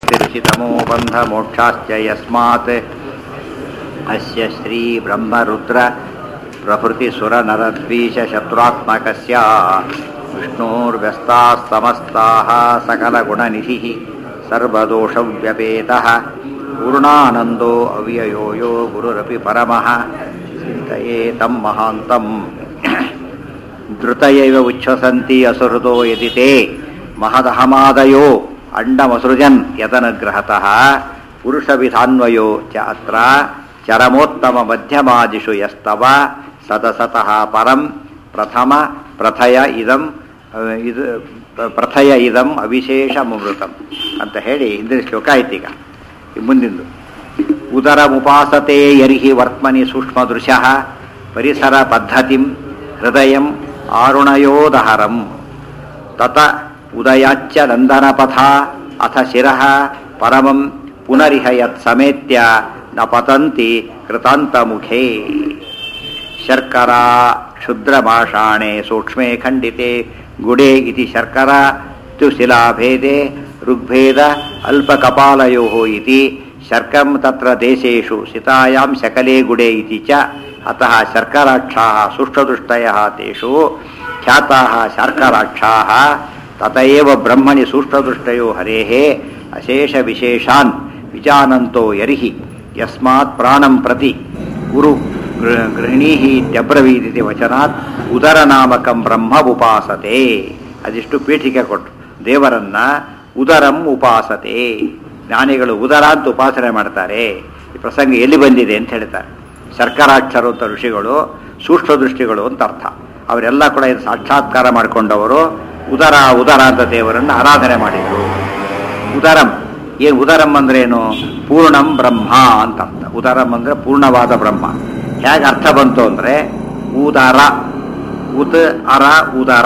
तिरुषितमो बन्धमोक्षाश्च यस्मात् अस्य श्रीब्रह्मरुद्र प्रभृतिसुरनरद्वीषशत्रुरात्मकस्य विष्णोर्व्यस्ताः समस्ताः सकलगुणनिधिः सर्वदोषव्यपेतः पूर्णानन्दो अव्ययो यो गुरुरपि परमः चिन्तये तं महान्तम् ಧೃತಯೈವ ಉಚ್ಛ್ವಸಂತಿ ಅಸುಹೃದೋ ಯದಿ ತೇ ಮಹದಹಮಾದಯೋ ಅಂಡಮಸೃಜನ್ ಯತನುಗ್ರಹತಃ ಪುರುಷವಿಧಾನ್ವಯೋ ಚ ಅತ್ರ ಚರಮೋತ್ತಮ ಮಧ್ಯಮಾದಿಷು ಯಸ್ತವ ಸತಸತಃ ಪರಂ ಪ್ರಥಮ ಪ್ರಥಯ ಇದಂ ಅಹ್, ಇದು ಪ್ರಥಯ ಇದಂ ಅವಿಶೇಷ ಮೃತಂ ಅಂತ ಹೇಳಿ ಇಂದಿನ ಶ್ಲೋಕ ಆಯ್ತೀಗ ಮುಂದಿಂದು ಉದರಮುಪಾಸತೆ ಯರ್ಹಿ ವರ್ತಮನಿ ಸೂಕ್ಷ್ಮದೃಶಃ ಪರಿಸರ ಪದ್ಧತಿಂ ಹೃದಯಂ ಆರುಣಯೋದಹರಂ ತತ ಉದಯಾಚ್ಚ ನಂದನಪಥ ಅಥ ಶಿರಃ ಪರಮಂ ಪುನರಿಹ ಯತ್ ಸಮೇತ್ಯ ನ ಪತಂತಿ ಕೃತಾಂತಮುಖೇ ಶರ್ಕರಾ ಕ್ಷುದ್ರಭಾಷಾಣೆ ಸೂಕ್ಷ್ಮೇ ಖಂಡಿತೆ ಗುಡೆ ಇತಿ ಶರ್ಕರಾ ತು ಶಿಲಾಭೇದೆ ಋಗ್ಭೇದ ಅಲ್ಪಕಪಾಲಯೋ ಇತಿ ಶರ್ಕಂ ತತ್ರ ದೇಶೇಷು ಶಿತಾಯಾಂ ಶಕಲೆ ಗುಡೆ ಇತಿ ಚ ಅತಃ ಶರ್ಕರಾಕ್ಷಾः ಸುಷ್ಟದುಷ್ಟಯः ತೇಷು ಖ್ಯಾತಾः ಶಾರ್ಕರಾಕ್ಷಾः ತತ ಏವ ಬ್ರಹ್ಮಣಿ ಸುಷ್ಟದುಷ್ಟಯೋ ಹರೇः ಅಶೇಷವಿಶೇಷಾನ್ ವಿಜಾನಂತೋ ಯರ್ಹಿ ಯಸ್ಮಾತ್ ಪ್ರಾಣಂ ಪ್ರತಿ ಗುರು ಗೃ- ಗೃಹಿಣೀಃ ಇತ್ಯಬ್ರವೀದಿತಿ ವಚನಾತ್ ಉದರನಾಮಕಂ ಬ್ರಹ್ಮ ಉಪಾಸತೆ ಅದಿಷ್ಟು ಪೀಠಿಕೆ ಕೊಟ್ಟು ದೇವರನ್ನ ಉದರಂ ಉಪಾಸತೆ ಜ್ಞಾನಿಗಳು ಉದರ ಅಂತ ಉಪಾಸನೆ ಮಾಡ್ತಾರೆ ಈ ಪ್ರಸಂಗ ಎಲ್ಲಿ ಬಂದಿದೆ ಅಂತ ಹೇಳ್ತಾರೆ ಶರ್ಕರಾಕ್ಷರು ಅಂತ ಋಷಿಗಳು ಸೂಕ್ಷ್ಮ ದೃಷ್ಟಿಗಳು ಅಂತ ಅರ್ಥ ಅವರೆಲ್ಲ ಕೂಡ ಇದು ಸಾಕ್ಷಾತ್ಕಾರ ಮಾಡಿಕೊಂಡವರು ಉದರ ಉದರ ಅಂತ ದೇವರನ್ನು ಆರಾಧನೆ ಮಾಡಿದರು ಉದರಂ ಏನು ಉದರಂ ಅಂದ್ರೇನು ಪೂರ್ಣಂ ಬ್ರಹ್ಮ ಅಂತ ಅರ್ಥ ಉದರಂ ಅಂದ್ರೆ ಪೂರ್ಣವಾದ ಬ್ರಹ್ಮ ಹೇಗೆ ಅರ್ಥ ಬಂತು ಅಂದ್ರೆ ಉದರ ಉತ್ ಅರ ಉದರ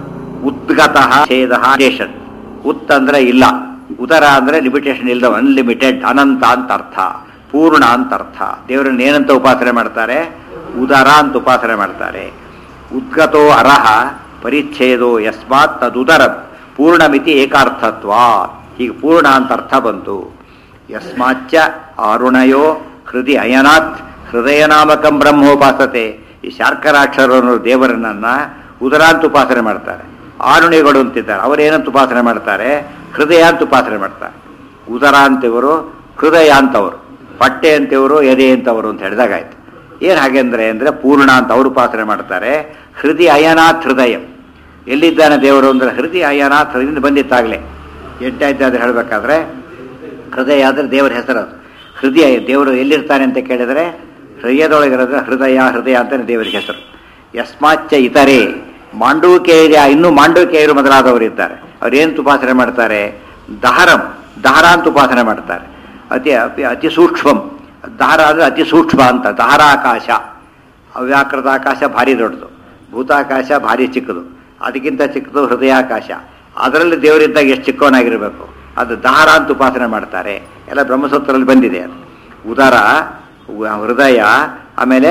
ಉದ್ಗತಃ ಛೇದ ಲಿಮಿಟೇಷನ್ ಉತ್ ಅಂದ್ರೆ ಇಲ್ಲ ಉದರ ಅಂದ್ರೆ ಲಿಮಿಟೇಷನ್ ಇಲ್ಲದ ಅನ್ಲಿಮಿಟೆಡ್ ಅನಂತ ಅಂತ ಅರ್ಥ ಪೂರ್ಣ ಅಂತ ಅರ್ಥ ದೇವರನ್ನ ಏನಂತ ಉಪಾಸನೆ ಮಾಡ್ತಾರೆ ಉದರ ಅಂತ ಉಪಾಸನೆ ಮಾಡ್ತಾರೆ ಉದ್ಗತೋ ಅರಹ ಪರಿಚ್ಛೇದೋ ಯಸ್ಮಾತ್ ತದುದರಂ ಪೂರ್ಣಮಿತಿ ಏಕಾರ್ಥತ್ವ ಹೀಗೆ ಪೂರ್ಣ ಅಂತ ಅರ್ಥ ಬಂತು ಯಸ್ಮಾಚ್ಚ ಆರುಣಯೋ ಹೃದಯ ಅಯನಾತ್ ಹೃದಯ ನಾಮಕಂ ಬ್ರಹ್ಮೋಪಾಸತೆ ಈ ಶಾರ್ಕರಾಕ್ಷರರು ದೇವರನ್ನ ಉದರ ಅಂತ ಉಪಾಸನೆ ಮಾಡ್ತಾರೆ ಆರುಣಿಗಳು ಅಂತಿದ್ದಾರೆ ಅವರೇನಂತ ಉಪಾಸನೆ ಮಾಡ್ತಾರೆ ಹೃದಯ ಅಂತ ಉಪಾಸನೆ ಮಾಡ್ತಾರೆ ಉದರ ಅಂತಿವರು ಹೃದಯ ಅಂತವರು ಹೊಟ್ಟೆ ಅಂತಿವರು ಎದೆ ಅಂತವರು ಅಂತ ಹೇಳಿದಾಗಾಯ್ತು ಏನು ಹಾಗೆ ಅಂದ್ರೆ ಅಂದ್ರೆ ಪೂರ್ಣ ಅಂತ ಅವರು ಉಪಾಸನೆ ಮಾಡ್ತಾರೆ ಹೃದಯ ಅಯನಾಥ್ ಹೃದಯ ಎಲ್ಲಿದ್ದಾನೆ ದೇವರು ಅಂದ್ರೆ ಹೃದಯ ಅಯನಾಥ್ ಹೃದಯದಿಂದ ಬಂದಿತ್ತಾಗಲೇ ಎಂಟಾಯ್ತು ಅದು ಹೇಳಬೇಕಾದ್ರೆ ಹೃದಯ ಆದರೆ ದೇವರ ಹೆಸರು ಅದು ಹೃದಯ ದೇವರು ಎಲ್ಲಿರ್ತಾನೆ ಅಂತ ಕೇಳಿದರೆ ಹೃದಯದೊಳಗಿರೋದು ಹೃದಯ ಹೃದಯ ಅಂತಾನೆ ದೇವರಿಗೆ ಹೆಸರು ಯಸ್ಮಾಚ್ಚ ಇತರೆ ಮಾಂಡೂಕೇಯ ಇನ್ನೂ ಮಾಂಡೂಕೇಯರು ಮೊದಲಾದವರು ಇದ್ದಾರೆ ಅವ್ರೇನು ಉಪಾಸನೆ ಮಾಡ್ತಾರೆ ದಹರಂ ದಹರ ಅಂತ ಉಪಾಸನೆ ಮಾಡ್ತಾರೆ ಅತಿ ಅತಿ- ಅತಿ ಸೂಕ್ಷ್ಮಂ ದಹರ ಅಂದರೆ ಅತಿ ಸೂಕ್ಷ್ಮ ಅಂತ ದಹರಾಕಾಶ ಅವ್ಯಾಕೃತ ಆಕಾಶ ಭಾರಿ ದೊಡ್ಡದು ಭೂತಾಕಾಶ ಭಾರಿ ಚಿಕ್ಕದು ಅದಕ್ಕಿಂತ ಚಿಕ್ಕದು ಹೃದಯಾಕಾಶ ಅದರಲ್ಲಿ ದೇವರಿದ್ದಾಗ ಎಷ್ಟು ಚಿಕ್ಕವನಾಗಿರಬೇಕು ಅದು ದಹರ ಅಂತ ಉಪಾಸನೆ ಮಾಡ್ತಾರೆ ಎಲ್ಲ ಬ್ರಹ್ಮಸೂತ್ರದಲ್ಲಿ ಬಂದಿದೆ ಅದು ಉದರ ಉ- ಹೃದಯ ಆಮೇಲೆ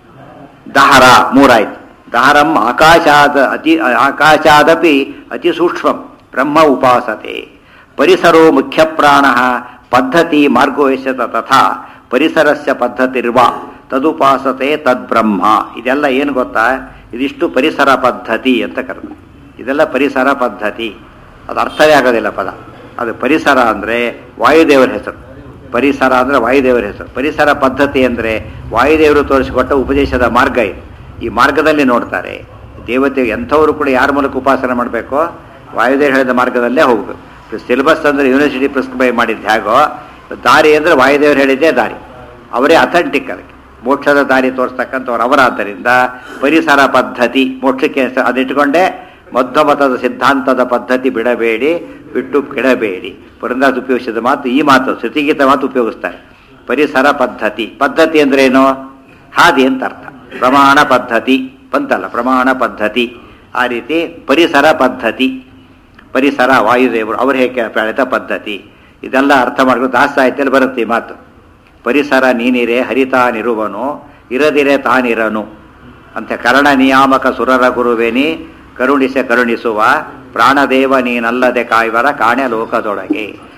ದಹರ ಮೂರಾಯ್ತು ದಹರಂ ಆಕಾಶಾದ ಅತಿ ಆಕಾಶಾದಪಿ ಅತಿ ಸೂಕ್ಷ್ಮಂ ಬ್ರಹ್ಮ ಉಪಾಸತೆ ಪರಿಸರೋ ಮುಖ್ಯ ಪ್ರಾಣ ಪದ್ಧತಿ ಮಾರ್ಗೋಯಶತ ತಥಾ ಪರಿಸರಸ್ಯ ಪದ್ಧತಿರ್ವ ತದುಪಾಸತೆ ತದ್ಬ್ರಹ್ಮ ಇದೆಲ್ಲ ಏನು ಗೊತ್ತಾ ಇದಿಷ್ಟು ಪರಿಸರ ಪದ್ಧತಿ ಅಂತ ಕರೆದು ಇದೆಲ್ಲ ಪರಿಸರ ಪದ್ಧತಿ ಅದು ಅರ್ಥವೇ ಆಗೋದಿಲ್ಲ ಪದ ಅದು ಪರಿಸರ ಅಂದರೆ ವಾಯುದೇವರ ಹೆಸರು ಪರಿಸರ ಅಂದರೆ ವಾಯುದೇವರ ಹೆಸರು ಪರಿಸರ ಪದ್ಧತಿ ಅಂದರೆ ವಾಯುದೇವರು ತೋರಿಸಿಕೊಟ್ಟ ಉಪದೇಶದ ಮಾರ್ಗ ಇದು ಈ ಮಾರ್ಗದಲ್ಲಿ ನೋಡ್ತಾರೆ ದೇವತೆ ಎಂಥವರು ಕೂಡ ಯಾರ ಮೂಲಕ ಉಪಾಸನೆ ಮಾಡಬೇಕು ವಾಯುದೇವರು ಹೇಳಿದ ಮಾರ್ಗದಲ್ಲೇ ಹೋಗಬೇಕು ಸಿಲೆಬಸ್ ಅಂದರೆ ಯೂನಿವರ್ಸಿಟಿ ಪ್ರಿಸ್ಕ್ರೈಬ್ ಮಾಡಿದ್ದು ಹೇಗೋ ದಾರಿ ಅಂದರೆ ವಾಯುದೇವರು ಹೇಳಿದ್ದೇ ದಾರಿ ಅವರೇ ಅಥೆಂಟಿಕ್ ಅದಕ್ಕೆ ಮೋಕ್ಷದ ದಾರಿ ತೋರಿಸ್ತಕ್ಕಂಥವ್ರು ಅವರಾದ್ದರಿಂದ ಪರಿಸರ ಪದ್ಧತಿ ಮೋಕ್ಷಕ್ಕೆ ಹೆಸರು ಅದಿಟ್ಟುಕೊಂಡೇ ಮಧ್ವಮತದ ಸಿದ್ಧಾಂತದ ಪದ್ಧತಿ ಬಿಡಬೇಡಿ ಬಿಟ್ಟು ಕೆಡಬೇಡಿ ಪುರಂದಾಸ್ ಉಪಯೋಗಿಸಿದ ಮಾತು ಈ ಮಾತು ಶ್ರುತಿಗೀತ ಮಾತು ಉಪಯೋಗಿಸ್ತಾರೆ ಪರಿಸರ ಪದ್ಧತಿ ಪದ್ಧತಿ ಅಂದ್ರೇನು ಹಾದಿ ಅಂತ ಅರ್ಥ ಪ್ರಮಾಣ ಪದ್ಧತಿ ಬಂತಲ್ಲ ಪ್ರಮಾಣ ಪದ್ಧತಿ ಆ ರೀತಿ ಪರಿಸರ ಪದ್ಧತಿ ಪರಿಸರ ವಾಯುದೇವರು ಅವರು ಹೇಗೆ ಪ್ರಣೀತ ಪದ್ಧತಿ ಇದೆಲ್ಲ ಅರ್ಥ ಮಾಡ್ಕೊಂಡು ದಾಸ ಸಾಹಿತ್ಯದಲ್ಲಿ ಬರುತ್ತೆ ಈ ಮಾತು ಪರಿಸರ ನೀನಿರೆ ಹರಿತಾನಿರುವನು ಇರದಿರೆ ತಾನಿರನು ಅಂತ ಕರ್ಣ ನಿಯಾಮಕ ಸುರರ ಗುರುವೇನಿ ಕರುಣಿಸೆ ಕರುಣಿಸುವ ಪ್ರಾಣದೇವ ನೀನಲ್ಲದೆ ಕಾಯ್ವರ ಕಾಣೆ ಲೋಕದೊಳಗೆ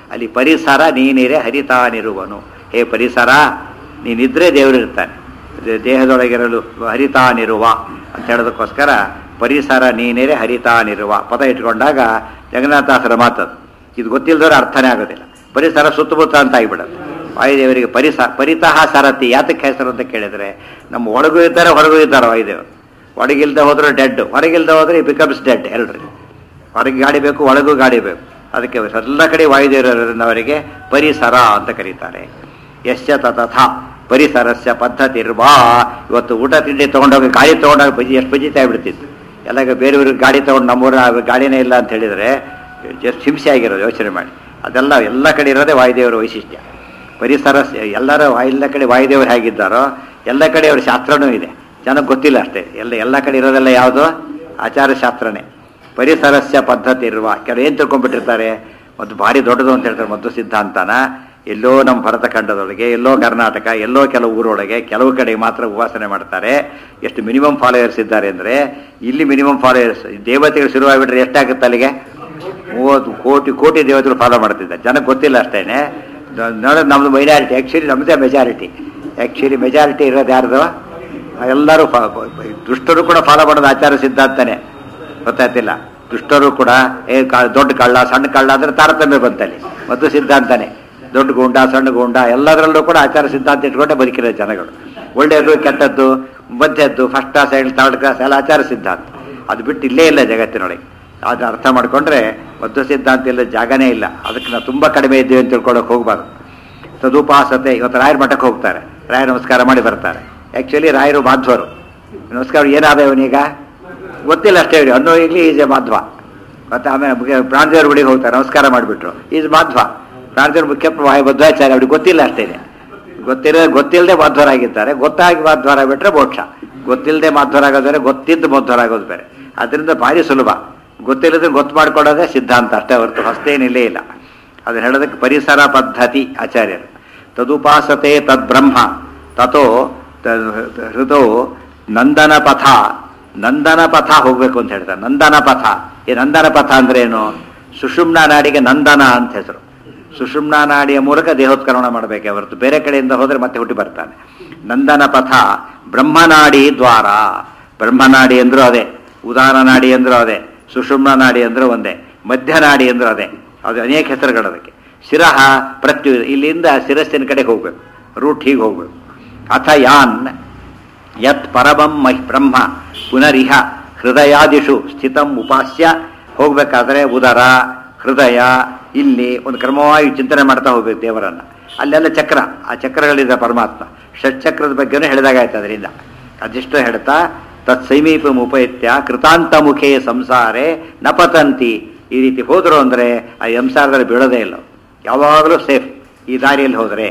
ಅಲ್ಲಿ ಪರಿಸರ ನೀನಿರೆ ಹರಿತಾನಿರುವನು ಹೇ ಪರಿಸರ ನೀನಿದ್ರೆ ದೇವರು ಇರ್ತಾನೆ ದೇ- ದೇಹದೊಳಗಿರಲು ಹರಿತಾನಿರುವ ಅಂತ ಹೇಳೋದಕ್ಕೋಸ್ಕರ ಪರಿಸರ ನೀನಿರೆ ಹರಿತಾನಿರುವ ಪದ ಇಟ್ಕೊಂಡಾಗ ಜಗನ್ನಾಥಾಸರ ಮಾತದು ಇದು ಗೊತ್ತಿಲ್ಲದವ್ರು ಅರ್ಥನೇ ಆಗೋದಿಲ್ಲ ಪರಿಸರ ಸುತ್ತಮುತ್ತ ಅಂತ ಆಗಿಬಿಡುತ್ತೆ ವಾಯುದೇವರಿಗೆ ಪರಿಸ ಪರಿತಃ ಸರತಿ ಯಾತಕ್ಕೆ ಹೆಸರು ಅಂತ ಕೇಳಿದರೆ ನಮ್ಮ ಒಳಗೂ ಇದ್ದಾರೆ ಹೊರಗೂ ಇದ್ದಾರೆ ವಾಯುದೇವರು ಒಳಗಿಲ್ದೆ ಹೋದ್ರೆ ಡೆಡ್ ಹೊರಗಿಲ್ದೆ ಹೋದ್ರೆ ಬಿಕಮ್ಸ್ ಡೆಡ್ ಎಲ್ರಿ ಹೊರಗೆ ಗಾಡಿ ಬೇಕು ಒಳಗೂ ಗಾಡಿ ಬೇಕು ಅದಕ್ಕೆ ಎಲ್ಲ ಕಡೆ ವಾಯುದೇವರಿಂದ ಅವರಿಗೆ ಪರಿಸರ ಅಂತ ಕರೀತಾರೆ ಯಶ್ಚ ತಥಾ ಪರಿಸರಸ್ಯ ಪದ್ಧತಿ ಇರ್ವಾ ಇವತ್ತು ಊಟ ತಿಂಡಿ ತೊಗೊಂಡೋಗಿ ಗಾಡಿ ತೊಗೊಂಡೋಗಿ ಬಜಿ ಎಷ್ಟು ಬಜಿತಾ ಬಿಡ್ತಿತ್ತು ಎಲ್ಲ ಬೇರೆಯವ್ರಿಗೆ ಗಾಡಿ ತೊಗೊಂಡು ನಮ್ಮೂರ ಗಾಡಿನೇ ಇಲ್ಲ ಅಂತ ಹೇಳಿದರೆ ಜಸ್ಟ್ ಹಿಂಸೆ ಆಗಿರೋದು ಯೋಚನೆ ಮಾಡಿ ಅದೆಲ್ಲ ಎಲ್ಲ ಕಡೆ ಇರೋದೇ ವಾಯುದೇವರ ವೈಶಿಷ್ಟ್ಯ ಪರಿಸರ ಎಲ್ಲರ ಎಲ್ಲ ಕಡೆ ವಾಯುದೇವರು ಹೇಗಿದ್ದಾರೋ ಎಲ್ಲ ಕಡೆ ಅವ್ರ ಶಾಸ್ತ್ರನೂ ಇದೆ ಜನಕ್ಕೆ ಗೊತ್ತಿಲ್ಲ ಅಷ್ಟೇ ಎಲ್ಲ ಎಲ್ಲ ಕಡೆ ಇರೋದೆಲ್ಲ ಯಾವುದು ಆಚಾರ ಶಾಸ್ತ್ರನೇ ಪರಿಸರಸ್ಯ ಪದ್ಧತಿ ಇರುವ ಕೆಲವು ಏನು ತಿಳ್ಕೊಂಡ್ಬಿಟ್ಟಿರ್ತಾರೆ ಮತ್ತು ಭಾರಿ ದೊಡ್ಡದು ಅಂತ ಹೇಳ್ತಾರೆ ಮದ್ದು ಸಿದ್ಧಾಂತನ ಎಲ್ಲೋ ನಮ್ಮ ಭರತಖಂಡದೊಳಗೆ ಎಲ್ಲೋ ಕರ್ನಾಟಕ ಎಲ್ಲೋ ಕೆಲವು ಊರೊಳಗೆ ಕೆಲವು ಕಡೆ ಮಾತ್ರ ಉಪಾಸನೆ ಮಾಡ್ತಾರೆ ಎಷ್ಟು ಮಿನಿಮಮ್ ಫಾಲೋಯರ್ಸ್ ಇದ್ದಾರೆ ಅಂದರೆ ಇಲ್ಲಿ ಮಿನಿಮಮ್ ಫಾಲೋಯರ್ಸ್ ದೇವತೆಗಳು ಶುರುವಾಗಿಬಿಟ್ರೆ ಎಷ್ಟಾಗುತ್ತೆ ಅಲ್ಲಿಗೆ ಮೂವತ್ತು ಕೋಟಿ ಕೋಟಿ ದೇವತೆಗಳು ಫಾಲೋ ಮಾಡ್ತಿದ್ದಾರೆ ಜನಕ್ಕೆ ಗೊತ್ತಿಲ್ಲ ಅಷ್ಟೇನೆ ನೋಡೋದು ನಮ್ಮದು ಮೈನಾರಿಟಿ ಆ್ಯಕ್ಚುಲಿ ನಮ್ಮದೇ ಮೆಜಾರಿಟಿ ಆ್ಯಕ್ಚುಲಿ ಮೆಜಾರಿಟಿ ಇರೋದು ಯಾರ್ದು ಎಲ್ಲರೂ ಫಾ- ದುಷ್ಟರು ಕೂಡ ಫಾಲೋ ಮಾಡೋದು ಆಚಾರ ಸಿದ್ಧಾಂತನೇ ಗೊತ್ತಾಯ್ತಿಲ್ಲ ದುಷ್ಟರು ಕೂಡ ಏ ಕ- ದೊಡ್ಡ ಕಳ್ಳ ಸಣ್ಣ ಕಳ್ಳ ಅಂದ್ರೆ ತಾರತಮ್ಯ ಬಂತಲ್ಲಿ ಮತ್ತು ಸಿದ್ಧಾಂತನೇ ದೊಡ್ಡ ಗುಂಡ ಸಣ್ಣ ಗುಂಡ ಎಲ್ಲದರಲ್ಲೂ ಕೂಡ ಆಚಾರ ಸಿದ್ಧಾಂತ ಇಟ್ಕೊಂಡೇ ಬದುಕಿರೋ ಜನಗಳು ಒಳ್ಳೆಯದು ಕೆಟ್ಟದ್ದು ಮಧ್ಯದ್ದು first class second third class ಎಲ್ಲ ಆಚಾರ ಸಿದ್ಧಾಂತ ಅದು ಬಿಟ್ಟು ಇಲ್ಲೇ ಇಲ್ಲ ಜಗತ್ತಿನೊಳಗೆ ಅದು ಅರ್ಥ ಮಾಡ್ಕೊಂಡ್ರೆ ಮಧ್ವ ಸಿದ್ಧಾಂತ ಇಲ್ಲ ಜಾಗನೇ ಇಲ್ಲ ಅದಕ್ಕೆ ನಾವು ತುಂಬ ಕಡಿಮೆ ಇದ್ದೀವಿ ಅಂತ ತಿಳ್ಕೊಳಕ್ಕೆ ಹೋಗ್ಬಾರ್ದು ತದುಪಾಸತೆ ಇವತ್ತು ರಾಯರ ಮಠಕ್ಕೆ ಹೋಗ್ತಾರೆ ರಾಯ ನಮಸ್ಕಾರ ಮಾಡಿ ಬರ್ತಾರೆ ಆ್ಯಕ್ಚುಲಿ ರಾಯರು ಮಾಧ್ವರು ನಮಸ್ಕಾರ ಏನಾದ ಇವನೀಗ ಗೊತ್ತಿಲ್ಲ ಅಷ್ಟೇ ಇವ್ರಿಗೆ ಅನ್ನೋ ಈಗಲಿ ಈಸ್ ಎ ಮಾಧ್ವ ಮತ್ತೆ ಆಮೇಲೆ ಪ್ರಾಣದೇವ್ರ ಗುಡಿಗೆ ಹೋಗ್ತಾರೆ ನಮಸ್ಕಾರ ಮಾಡಿಬಿಟ್ರು ಈಸ್ ಮಾಧ್ವ ಪ್ರಾಣದೇವ್ರ ಮುಖ್ಯ ವಾಯು ಬದ್ಧಾಚಾರ್ಯ ಅವ್ರಿಗೆ ಗೊತ್ತಿಲ್ಲ ಅಷ್ಟೇ ಗೊತ್ತಿರೋ ಗೊತ್ತಿಲ್ಲದೆ ಮಾಧ್ವರಾಗಿದ್ದಾರೆ ಗೊತ್ತಾಗಿ ಮಾಧ್ವರ ಬಿಟ್ರೆ ಮೋಕ್ಷ ಗೊತ್ತಿಲ್ಲದೆ ಮಾಧ್ವರಾಗೋದ್ರೆ ಗೊತ್ತಿದ್ದು ಮಾಧ್ವರಾಗೋದು ಬೇರೆ ಅದರಿಂದ ಭಾರಿ ಸುಲಭ ಗೊತ್ತಿಲ್ಲದ್ರೆ ಗೊತ್ತು ಮಾಡ್ಕೊಳ್ಳೋದೇ ಸಿದ್ಧಾಂತ ಅಷ್ಟೇ ಹೊರತು ಹೊಸ್ತೇನಿಲ್ಲೇ ಇಲ್ಲ ಅದನ್ನ ಹೇಳೋದಕ್ಕೆ ಪರಿಸರ ಪದ್ಧತಿ ಆಚಾರ್ಯರು ತದುಪಾಸತೆ ತದ್ಬ್ರಹ್ಮ ತಥೋ ತ- ಹೃದೋ ನಂದನ ಪಥ ನಂದನ ಪಥ ಹೋಗ್ಬೇಕು ಅಂತ ಹೇಳ್ತಾರೆ ನಂದನ ಪಥ ಈ ನಂದನ ಪಥ ಅಂದ್ರೆ ಏನು ಸುಷುಮ್ನ ನಾಡಿಗೆ ನಂದನ ಅಂತ ಹೆಸರು ಸುಷುಮ್ನ ನಾಡಿಯ ಮೂಲಕ ದೇಹೋತ್ಕರಣ ಮಾಡಬೇಕೆ ಹೊರತು ಬೇರೆ ಕಡೆಯಿಂದ ಹೋದ್ರೆ ಮತ್ತೆ ಹುಟ್ಟಿ ಬರ್ತಾನೆ ನಂದನ ಪಥ ಬ್ರಹ್ಮನಾಡಿ ದ್ವಾರ ಬ್ರಹ್ಮನಾಡಿ ಅಂದ್ರೂ ಅದೇ ಉದಾನ ನಾಡಿ ಅಂದ್ರೂ ಅದೇ ಸುಷುಮ್ನ ನಾಡಿ ಅಂದ್ರೂ ಒಂದೇ ಮಧ್ಯನಾಡಿ ಅಂದ್ರೂ ಅದೇ ಅದು ಅನೇಕ ಹೆಸರುಗಳು ಅದಕ್ಕೆ ಶಿರಹ ಪ್ರತ್ಯು ಇಲ್ಲಿಂದ ಶಿರಸ್ಸಿನ ಕಡೆ ಹೋಗ್ಬೇಕು ರೂಟ್ ಹೀಗೆ ಹೋಗ್ಬೇಕು ಅಥ ಯಾನ್ ಯತ್ ಪರಮಂ ಮಹ್ ಬ್ರಹ್ಮ ಪುನರಿಹ ಹೃದಯಾದಿಷು ಸ್ಥಿತಂ ಉಪಾಸ್ಯ ಹೋಗ್ಬೇಕಾದ್ರೆ ಉದರ ಹೃದಯ ಇಲ್ಲಿ ಒಂದು ಕ್ರಮವಾಗಿ ಚಿಂತನೆ ಮಾಡ್ತಾ ಹೋಗ್ಬೇಕು ದೇವರನ್ನ ಅಲ್ಲೆಲ್ಲ ಚಕ್ರ ಆ ಚಕ್ರಗಳಿದೆ ಪರಮಾತ್ಮ ಷಟ್ಚಕ್ರದ ಬಗ್ಗೆನೂ ಹೇಳಿದಾಗಾಯ್ತು ಅದರಿಂದ ಅದಿಷ್ಟು ಹೇಳ್ತಾ ತತ್ ಸಮೀಪ ಉಪಯುಕ್ತ ಕೃತಾಂತ ಮುಖೇ ಸಂಸಾರೇ ನಪತಂತಿ ಈ ರೀತಿ ಹೋದ್ರು ಅಂದರೆ ಆ ಸಂಸಾರದಲ್ಲಿ ಬೀಳೋದೇ ಇಲ್ಲ ಯಾವಾಗಲೂ ಸೇಫ್ ಈ ದಾರಿಯಲ್ಲಿ ಹೋದರೆ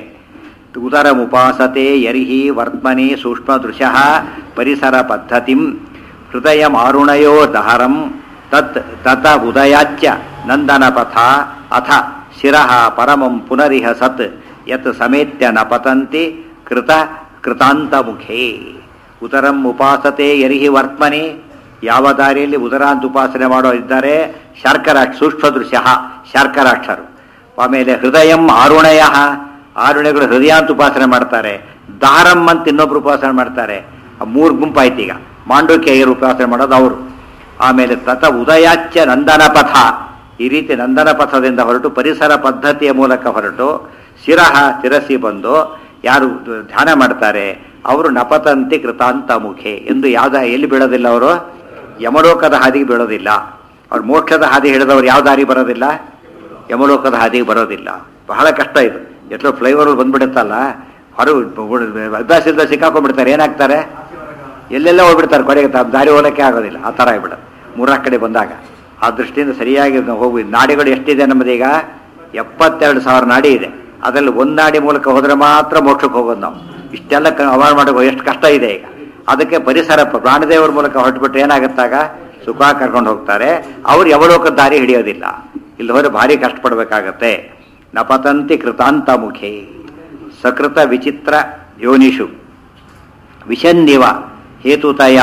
ಉದರಮುಪಾಸತೆ ಯರ್ಹಿ ವರ್ತ್ಮನಿ ಸೂಕ್ಷ್ಮದೃಶ ಪರಿಸರ ಪದ್ಧತಿಂ ಹೃದಯ ಮಾರುಣಯೋ ದಹರಂ ತತ್ ತತ ಉದಯಾಚ್ಯ ನಂದನಪಥ ಅಥ ಶಿರಃ ಪರಮಂ ಪುನರಿಹ ಸತ್ ಯತ್ ಸಮೇತ್ಯ ನ ಪತಂತಿ ಕೃತ ಕೃತಾಂತಮುಖೇ ಉದರಂ ಉಪಾಸತೆ ಯರಿಹಿ ವರ್ತ್ಮನಿ ಯಾವ ದಾರಿಯಲ್ಲಿ ಉದರಾಂತ ಉಪಾಸನೆ ಮಾಡೋ ಇದ್ದಾರೆ ಶಾರ್ಕರಾಕ್ಷ ಸೂಕ್ಷ್ಮದೃಶ್ಯ ಶಾರ್ಕರಾಕ್ಷರು ಆಮೇಲೆ ಹೃದಯಂ ಆರುಣಯ ಆರುಣೆಗಳು ಹೃದಯ ಅಂತ ಉಪಾಸನೆ ಮಾಡ್ತಾರೆ ದಾರಂ ಅಂತ ಇನ್ನೊಬ್ರು ಉಪಾಸನೆ ಮಾಡ್ತಾರೆ ಆ ಮೂರು ಗುಂಪಾಯ್ತು ಈಗ ಮಾಂಡೂಕ್ಯರು ಉಪಾಸನೆ ಮಾಡೋದು ಅವರು ಆಮೇಲೆ ತತ ಉದಯಾಚ್ಯ ನಂದನ ಪಥ ಈ ರೀತಿ ನಂದನ ಪಥದಿಂದ ಹೊರಟು ಪರಿಸರ ಪದ್ಧತಿಯ ಮೂಲಕ ಹೊರಟು ಶಿರಹ ಶಿರಸಿ ಬಂದು ಯಾರು ಧ್ಯಾನ ಮಾಡ್ತಾರೆ ಅವರು ನಪತಂತಿ ಕೃತಾಂತ ಮುಖೆ ಎಂದು ಯಾವ್ದ ಎಲ್ಲಿ ಬೀಳೋದಿಲ್ಲ ಅವರು ಯಮಲೋಕದ ಹಾದಿಗೆ ಬೀಳೋದಿಲ್ಲ ಅವ್ರು ಮೋಕ್ಷದ ಹಾದಿ ಹಿಡಿದವ್ರು ಯಾವ ದಾರಿ ಬರೋದಿಲ್ಲ ಯಮಲೋಕದ ಹಾದಿಗೆ ಬರೋದಿಲ್ಲ ಬಹಳ ಕಷ್ಟ ಇದು ಎಷ್ಟೋ ಫ್ಲೈಓವರ್ ಬಂದ್ಬಿಡುತ್ತಲ್ಲ ಹೊರಗೆ ಅಭ್ಯಾಸದಿಂದ ಸಿಕ್ಕಾಕೊಂಡ್ಬಿಡ್ತಾರೆ ಏನಾಗ್ತಾರೆ ಎಲ್ಲೆಲ್ಲ ಹೋಗ್ಬಿಡ್ತಾರೆ ಕೊನೆಗೆ ತ- ದಾರಿ ಹೋಗಲಿಕ್ಕೆ ಆಗೋದಿಲ್ಲ ಆ ಥರ ಆಗ್ಬಿಡೋದು ಮೂರಾಕ್ ಕಡೆ ಬಂದಾಗ ಆ ದೃಷ್ಟಿಯಿಂದ ಸರಿಯಾಗಿ ನಾವು ಹೋಗಿ ನಾಡಿಗಳು ಎಷ್ಟಿದೆ ನಮ್ಮದೀಗ ಎಪ್ಪತ್ತೆರಡು ಸಾವಿರ ನಾಡಿ ಇದೆ ಅದರಲ್ಲಿ ಒಂದು ನಾಡಿ ಮೂಲಕ ಹೋದರೆ ಮಾತ್ರ ಮೋಕ್ಷಕ್ಕೆ ಹೋಗೋದು ನಾವು ಇಷ್ಟೆಲ್ಲ ಅವಾಯ್ಡ್ ಮಾಡೋಕೆ ಎಷ್ಟು ಕಷ್ಟ ಇದೆ ಈಗ ಅದಕ್ಕೆ ಪರಿಸರ ಪ- ಪ್ರಾಣದೇವರ ಮೂಲಕ ಹೊರಟ್ಬಿಟ್ರೆ ಏನಾಗುತ್ತಾಗ ಸುಖ ಕರ್ಕೊಂಡು ಹೋಗ್ತಾರೆ ಅವ್ರು ಯವಲೋಕದ ದಾರಿ ಹಿಡಿಯೋದಿಲ್ಲ ಇಲ್ಲಿ ಹೋದ್ರೆ ಭಾರಿ ಕಷ್ಟಪಡಬೇಕಾಗತ್ತೆ ನಪತಂತಿ ಕೃತಾಂತ ಮುಖೇ ಸಕೃತ ವಿಚಿತ್ರ ಯೋನಿಷು ವಿಷನ್ನಿವ ಹೇತುತಯ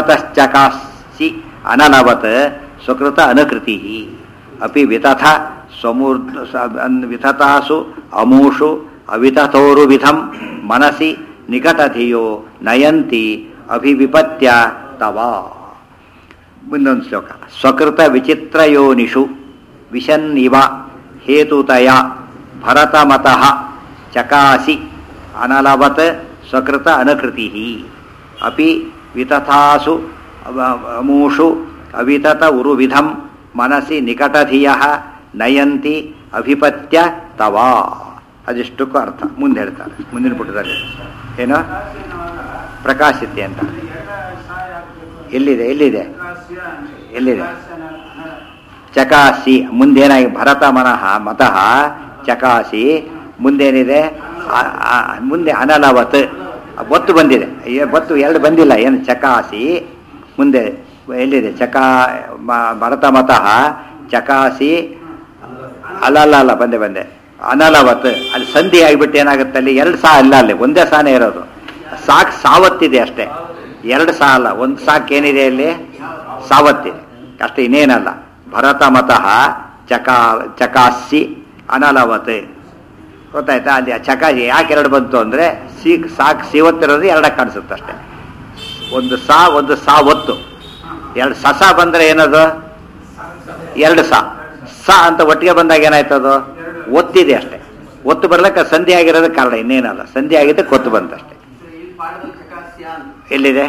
ಭರತಮತಶ್ಚಕಾಸಿ ಅನನವತ್ ಸ್ವಕೃತ ಅನುಕೃತಿ ಅಪಿ ವಿತಥ ಸ್ವಮೂರ್ ಸ- ಅನ್- ವಿತತಾಸು ಅಮೂಷು ಅವಿತಥೋರು ವಿಧಂ ಮನಸಿ ನಿಕಟಧಿಯೋ ನಯಂತಿ ಅಭಿವಿಪತ್ಯ ತವ ಮುಂದೊಂದು ಶ್ಲೋಕ ಸ್ವಕೃತ ವಿಚಿತ್ರ ಯೋನಿಷು ವಿಶನ್ ಇವ ಹೇತುತಯ ಭರತಮತಃ ಚಕಾಸಿ ಅನಲವತ್ ಸ್ವಕೃತ ಅನಕೃತಿ ಅಪಿ ವಿತಥಾಸು ಅವ- ಅಮೂಷು ಅವಿತತ ಉರುವಿಧಂ ಮನಸಿ ನಿಕಟಧಿಯ ನಯಂತಿ ಅಭಿಪತ್ಯ ತವ ಅದಿಷ್ಟಕ್ಕೂ ಅರ್ಥ ಮುಂದೆ ಹೇಳ್ತಾರೆ ಮುಂದಿನ ಪುಟದಲ್ಲಿ ಏನು ಪ್ರಕಾಶಿತೆ ಅಂತ ಎಲ್ಲಿದೆ ಎಲ್ಲಿದೆ ಎಲ್ಲಿದೆ ಚಕಾಸಿ ಮುಂದೇನಾಗಿ ಭರತ ಮನಃ ಮತಃ ಚಕಾಸಿ ಮುಂದೇನಿದೆ ಆ- ಆ- ಮುಂದೆ ಅನಲವತ್ ಒತ್ತು ಬಂದಿದೆ ಏ- ಒತ್ತು ಎರಡು ಬಂದಿಲ್ಲ ಏನು ಚಕಾಸಿ ಮುಂದೆ ಎಲ್ಲಿದೆ ಚಕಾ ಮ- ಭರತ ಮತಃ ಚಕಾಸಿ ಅಲ್ಲ ಅಲ್ಲ ಅಲ್ಲ ಬಂದೆ ಬಂದೆ ಅನಲವತ್ ಅಲ್ಲಿ ಸಂಧಿ ಆಗಿಬಿಟ್ಟು ಏನಾಗುತ್ತೆ ಅಲ್ಲಿ ಎರಡು ಸಾ ಅಲ್ಲ ಅಲ್ಲಿ ಒಂದೇ ಸಾನೇ ಇರೋದು ಸಾಕ್ ಸಾವತ್ತಿದೆ ಅಷ್ಟೇ ಎರಡು ಸಾ ಅಲ್ಲ ಒಂದು ಸಾಕ್ ಏನಿದೆ ಅಲ್ಲಿ ಸಾವತ್ತಿದೆ ಅಷ್ಟೇ ಇನ್ನೇನಲ್ಲ ಭರತ ಮತಃ ಚಕಾ ಚಕಾಸಿ ಅನಲವತ್ ಗೊತ್ತಾಯ್ತಾ ಅಲ್ಲಿ ಆ ಚಕಾಸಿ ಯಾಕೆ ಎರಡು ಬಂತು ಅಂದರೆ ಸಿ ಸಾಕ್ ಸಿವತ್ತಿರೋದು ಎರಡಕ್ಕೆ ಕಾಣಿಸುತ್ತೆ ಅಷ್ಟೇ ಒಂದು ಸಾ ಒಂದು ಸಾ ಒತ್ತು ಎರಡು ಸಸ ಬಂದರೆ ಏನದು ಎರಡು ಸಾ ಸ ಅಂತ ಒಟ್ಟಿಗೆ ಬಂದಾಗ ಏನಾಯ್ತದು ಒತ್ತಿದೆ ಅಷ್ಟೇ ಒತ್ತು ಬರ್ಲಿಕ್ಕೆ ಸಂಧಿ ಆಗಿರೋದಕ್ಕೆ ಕಾರಣ ಇನ್ನೇನಲ್ಲ ಸಂಧಿ ಆಗಿದ್ದೆ ಕೊತ್ತು ಬಂತಷ್ಟೇ ಎಲ್ಲಿದೆ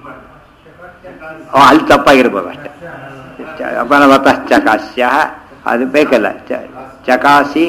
ಓ ಅಲ್ಲಿ ತಪ್ಪಾಗಿರ್ಬೋದು ಅಷ್ಟೇ ಚ- ಅಪನವತ ಚಕಾಸ್ಯ ಅದು ಬೇಕಲ್ಲ ಚ- ಚಕಾಸಿ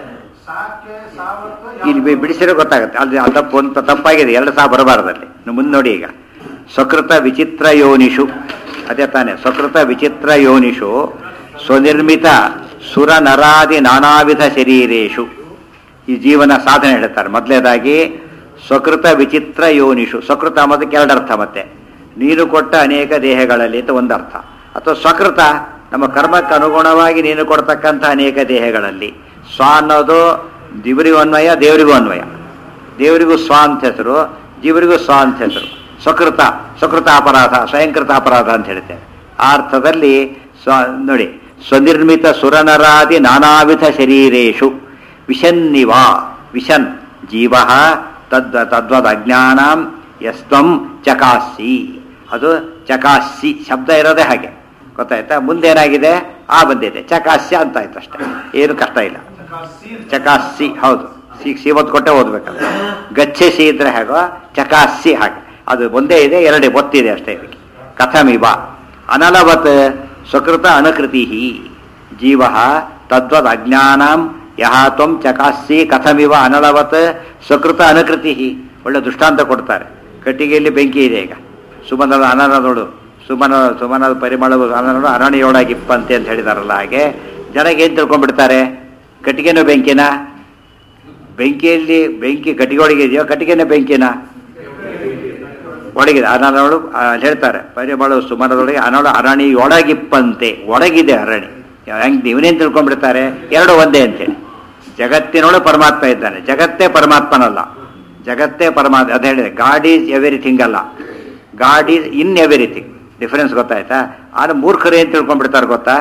ಇಲ್ಲಿ ಬಿ- ಬಿಡಿಸಿರೋ ಗೊತ್ತಾಗುತ್ತೆ ಅಲ್ಲಿ ಆ ತಪ್ಪು ಒಂದು ತಪ್ಪಾಗಿದೆ ಎರಡು ಸಹ ಬರಬಾರ್ದಲ್ಲಿ ನೀವು ಮುಂದೆ ನೋಡಿ ಈಗ ಸ್ವಕೃತ ವಿಚಿತ್ರ ಯೋನಿಷು ಅದೇ ತಾನೇ ಸ್ವಕೃತ ವಿಚಿತ್ರ ಯೋನಿಷು ಸ್ವನಿರ್ಮಿತ ಸುರ ನರಾದಿ ನಾನಾವಿಧ ಶರೀರೇಶು ಈ ಜೀವನ ಸಾಧನೆ ಹೇಳ್ತಾರೆ ಮೊದಲನೇದಾಗಿ ಸ್ವಕೃತ ವಿಚಿತ್ರ ಯೋನಿಷು ಸ್ವಕೃತ ಅನ್ನೋದಕ್ಕೆ ಎರಡು ಅರ್ಥ ಮತ್ತೆ ನೀನು ಕೊಟ್ಟ ಅನೇಕ ದೇಹಗಳಲ್ಲಿ ಅಂತ ಒಂದು ಅರ್ಥ ಅಥವಾ ಸ್ವಕೃತ ನಮ್ಮ ಕರ್ಮಕ್ಕೆ ಅನುಗುಣವಾಗಿ ನೀನು ಕೊಡ್ತಕ್ಕಂಥ ಅನೇಕ ದೇಹಗಳಲ್ಲಿ ಸ್ವ ಅನ್ನೋದು ದೇವರಿಗೂ ಅನ್ವಯ ದೇವರಿಗೂ ಅನ್ವಯ ದೇವರಿಗೂ ಸ್ವ ಅಂತ ಹೆಸರು ಜೀವರಿಗೂ ಸ್ವ ಅಂತ ಹೆಸರು ಸ್ವಕೃತ ಸ್ವಕೃತ ಅಪರಾಧ ಸ್ವಯಂಕೃತ ಅಪರಾಧ ಅಂತ ಹೇಳ್ತೇವೆ ಆ ಅರ್ಥದಲ್ಲಿ ಸ್ವ ನೋಡಿ ಸ್ವನಿರ್ಮಿತ ಸುರನರಾದಿ ನಾನಾವಿಧ ಶರೀರೇಶು ವಿಷನ್ನಿವ ವಿಷನ್ ಜೀವ ತದ್ ತದ್ವದ್ ಅಜ್ಞಾನಂ ಯಸ್ತ್ವಂ ಚಕಾಸಿ ಅದು ಚಕಾಸಿ ಶಬ್ದ ಇರೋದೇ ಹಾಗೆ ಗೊತ್ತಾಯ್ತಾ ಮುಂದೇನಾಗಿದೆ ಆ ಬಂದಿದೆ ಚಕಾಸ್ಯ ಅಂತ ಆಯ್ತು ಅಷ್ಟೇ ಏನು ಕಷ್ಟ ಇಲ್ಲ ಚಕಾಸಿ ಹೌದು ಸಿ ಸೀಮತ್ ಕೊಟ್ಟೆ ಓದ್ಬೇಕಲ್ಲ ಗಚ್ಚಸಿ ಇದ್ರೆ ಹೇಗೋ ಚಕಾಸಿ ಹಾಗೆ ಅದು ಒಂದೇ ಇದೆ ಎರಡೇ ಒತ್ತಿದೆ ಅಷ್ಟೇ ಇದಕ್ಕೆ ಕಥಮಿವ ಅನಲವತ್ ಸ್ವಕೃತ ಅನಕೃತಿ ಜೀವ ತದ್ವದ್ ಅಜ್ಞಾನಂ ಯಹ ತ್ವಂ ಚಕಾಸಿ ಕಥಮಿವ ಅನಲವತ್ ಸ್ವಕೃತ ಅನಕೃತಿ ಒಳ್ಳೆ ದೃಷ್ಟಾಂತ ಕೊಡ್ತಾರೆ ಕಟ್ಟಿಗೆಯಲ್ಲಿ ಬೆಂಕಿ ಇದೆ ಈಗ ಸುಮನದ ಅನನ ನೋಡು ಸುಮನ ಸುಮನದ ಪರಿಮಳವು ಅನನನು ಅರಣ್ಯೋಳಗಿಪ್ಪಂತೆ ಅಂತ ಹೇಳಿದಾರಲ್ಲ ಹಾಗೆ ಜನಕ್ಕೆ ಏನು ತಿಳ್ಕೊಂಡ್ಬಿಡ್ತಾರೆ ಕಟ್ಟಿಗೆನೂ ಬೆಂಕಿನ ಬೆಂಕಿಯಲ್ಲಿ ಬೆಂಕಿ ಕಟ್ಟಿಗೆ ಒಳಗೆ ಇದೆಯೋ ಕಟ್ಟಿಗೆನೇ ಬೆಂಕಿನ ಒಳಗಿದೆ ಅನನೋಳು ಅಲ್ಲಿ ಹೇಳ್ತಾರೆ ಪರಿಮಳ ಸುಮನದೊಳಗೆ ಅನೋಳು ಅರಣಿ ಒಳಗಿಪ್ಪಂತೆ ಒಳಗಿದೆ ಅರಣಿ ಹೆಂಗ್ ಇವನೇನು ತಿಳ್ಕೊಂಡ್ಬಿಡ್ತಾರೆ ಎರಡು ಒಂದೇ ಅಂತೇಳಿ ಜಗತ್ತಿನೊಳಗೆ ಪರಮಾತ್ಮ ಇದ್ದಾನೆ ಜಗತ್ತೇ ಪರಮಾತ್ಮನಲ್ಲ ಜಗತ್ತೇ ಪರಮಾತ್ಮ ಅದು ಹೇಳಿದೆ ಗಾಡ್ ಈಸ್ ಎವ್ರಿಥಿಂಗ್ ಅಲ್ಲ God is in everything difference ಗೊತ್ತಾಯ್ತಾ ಆದ್ರೆ ಮೂರ್ಖರು ಏನು ತಿಳ್ಕೊಂಡ್ಬಿಡ್ತಾರೆ ಗೊತ್ತಾ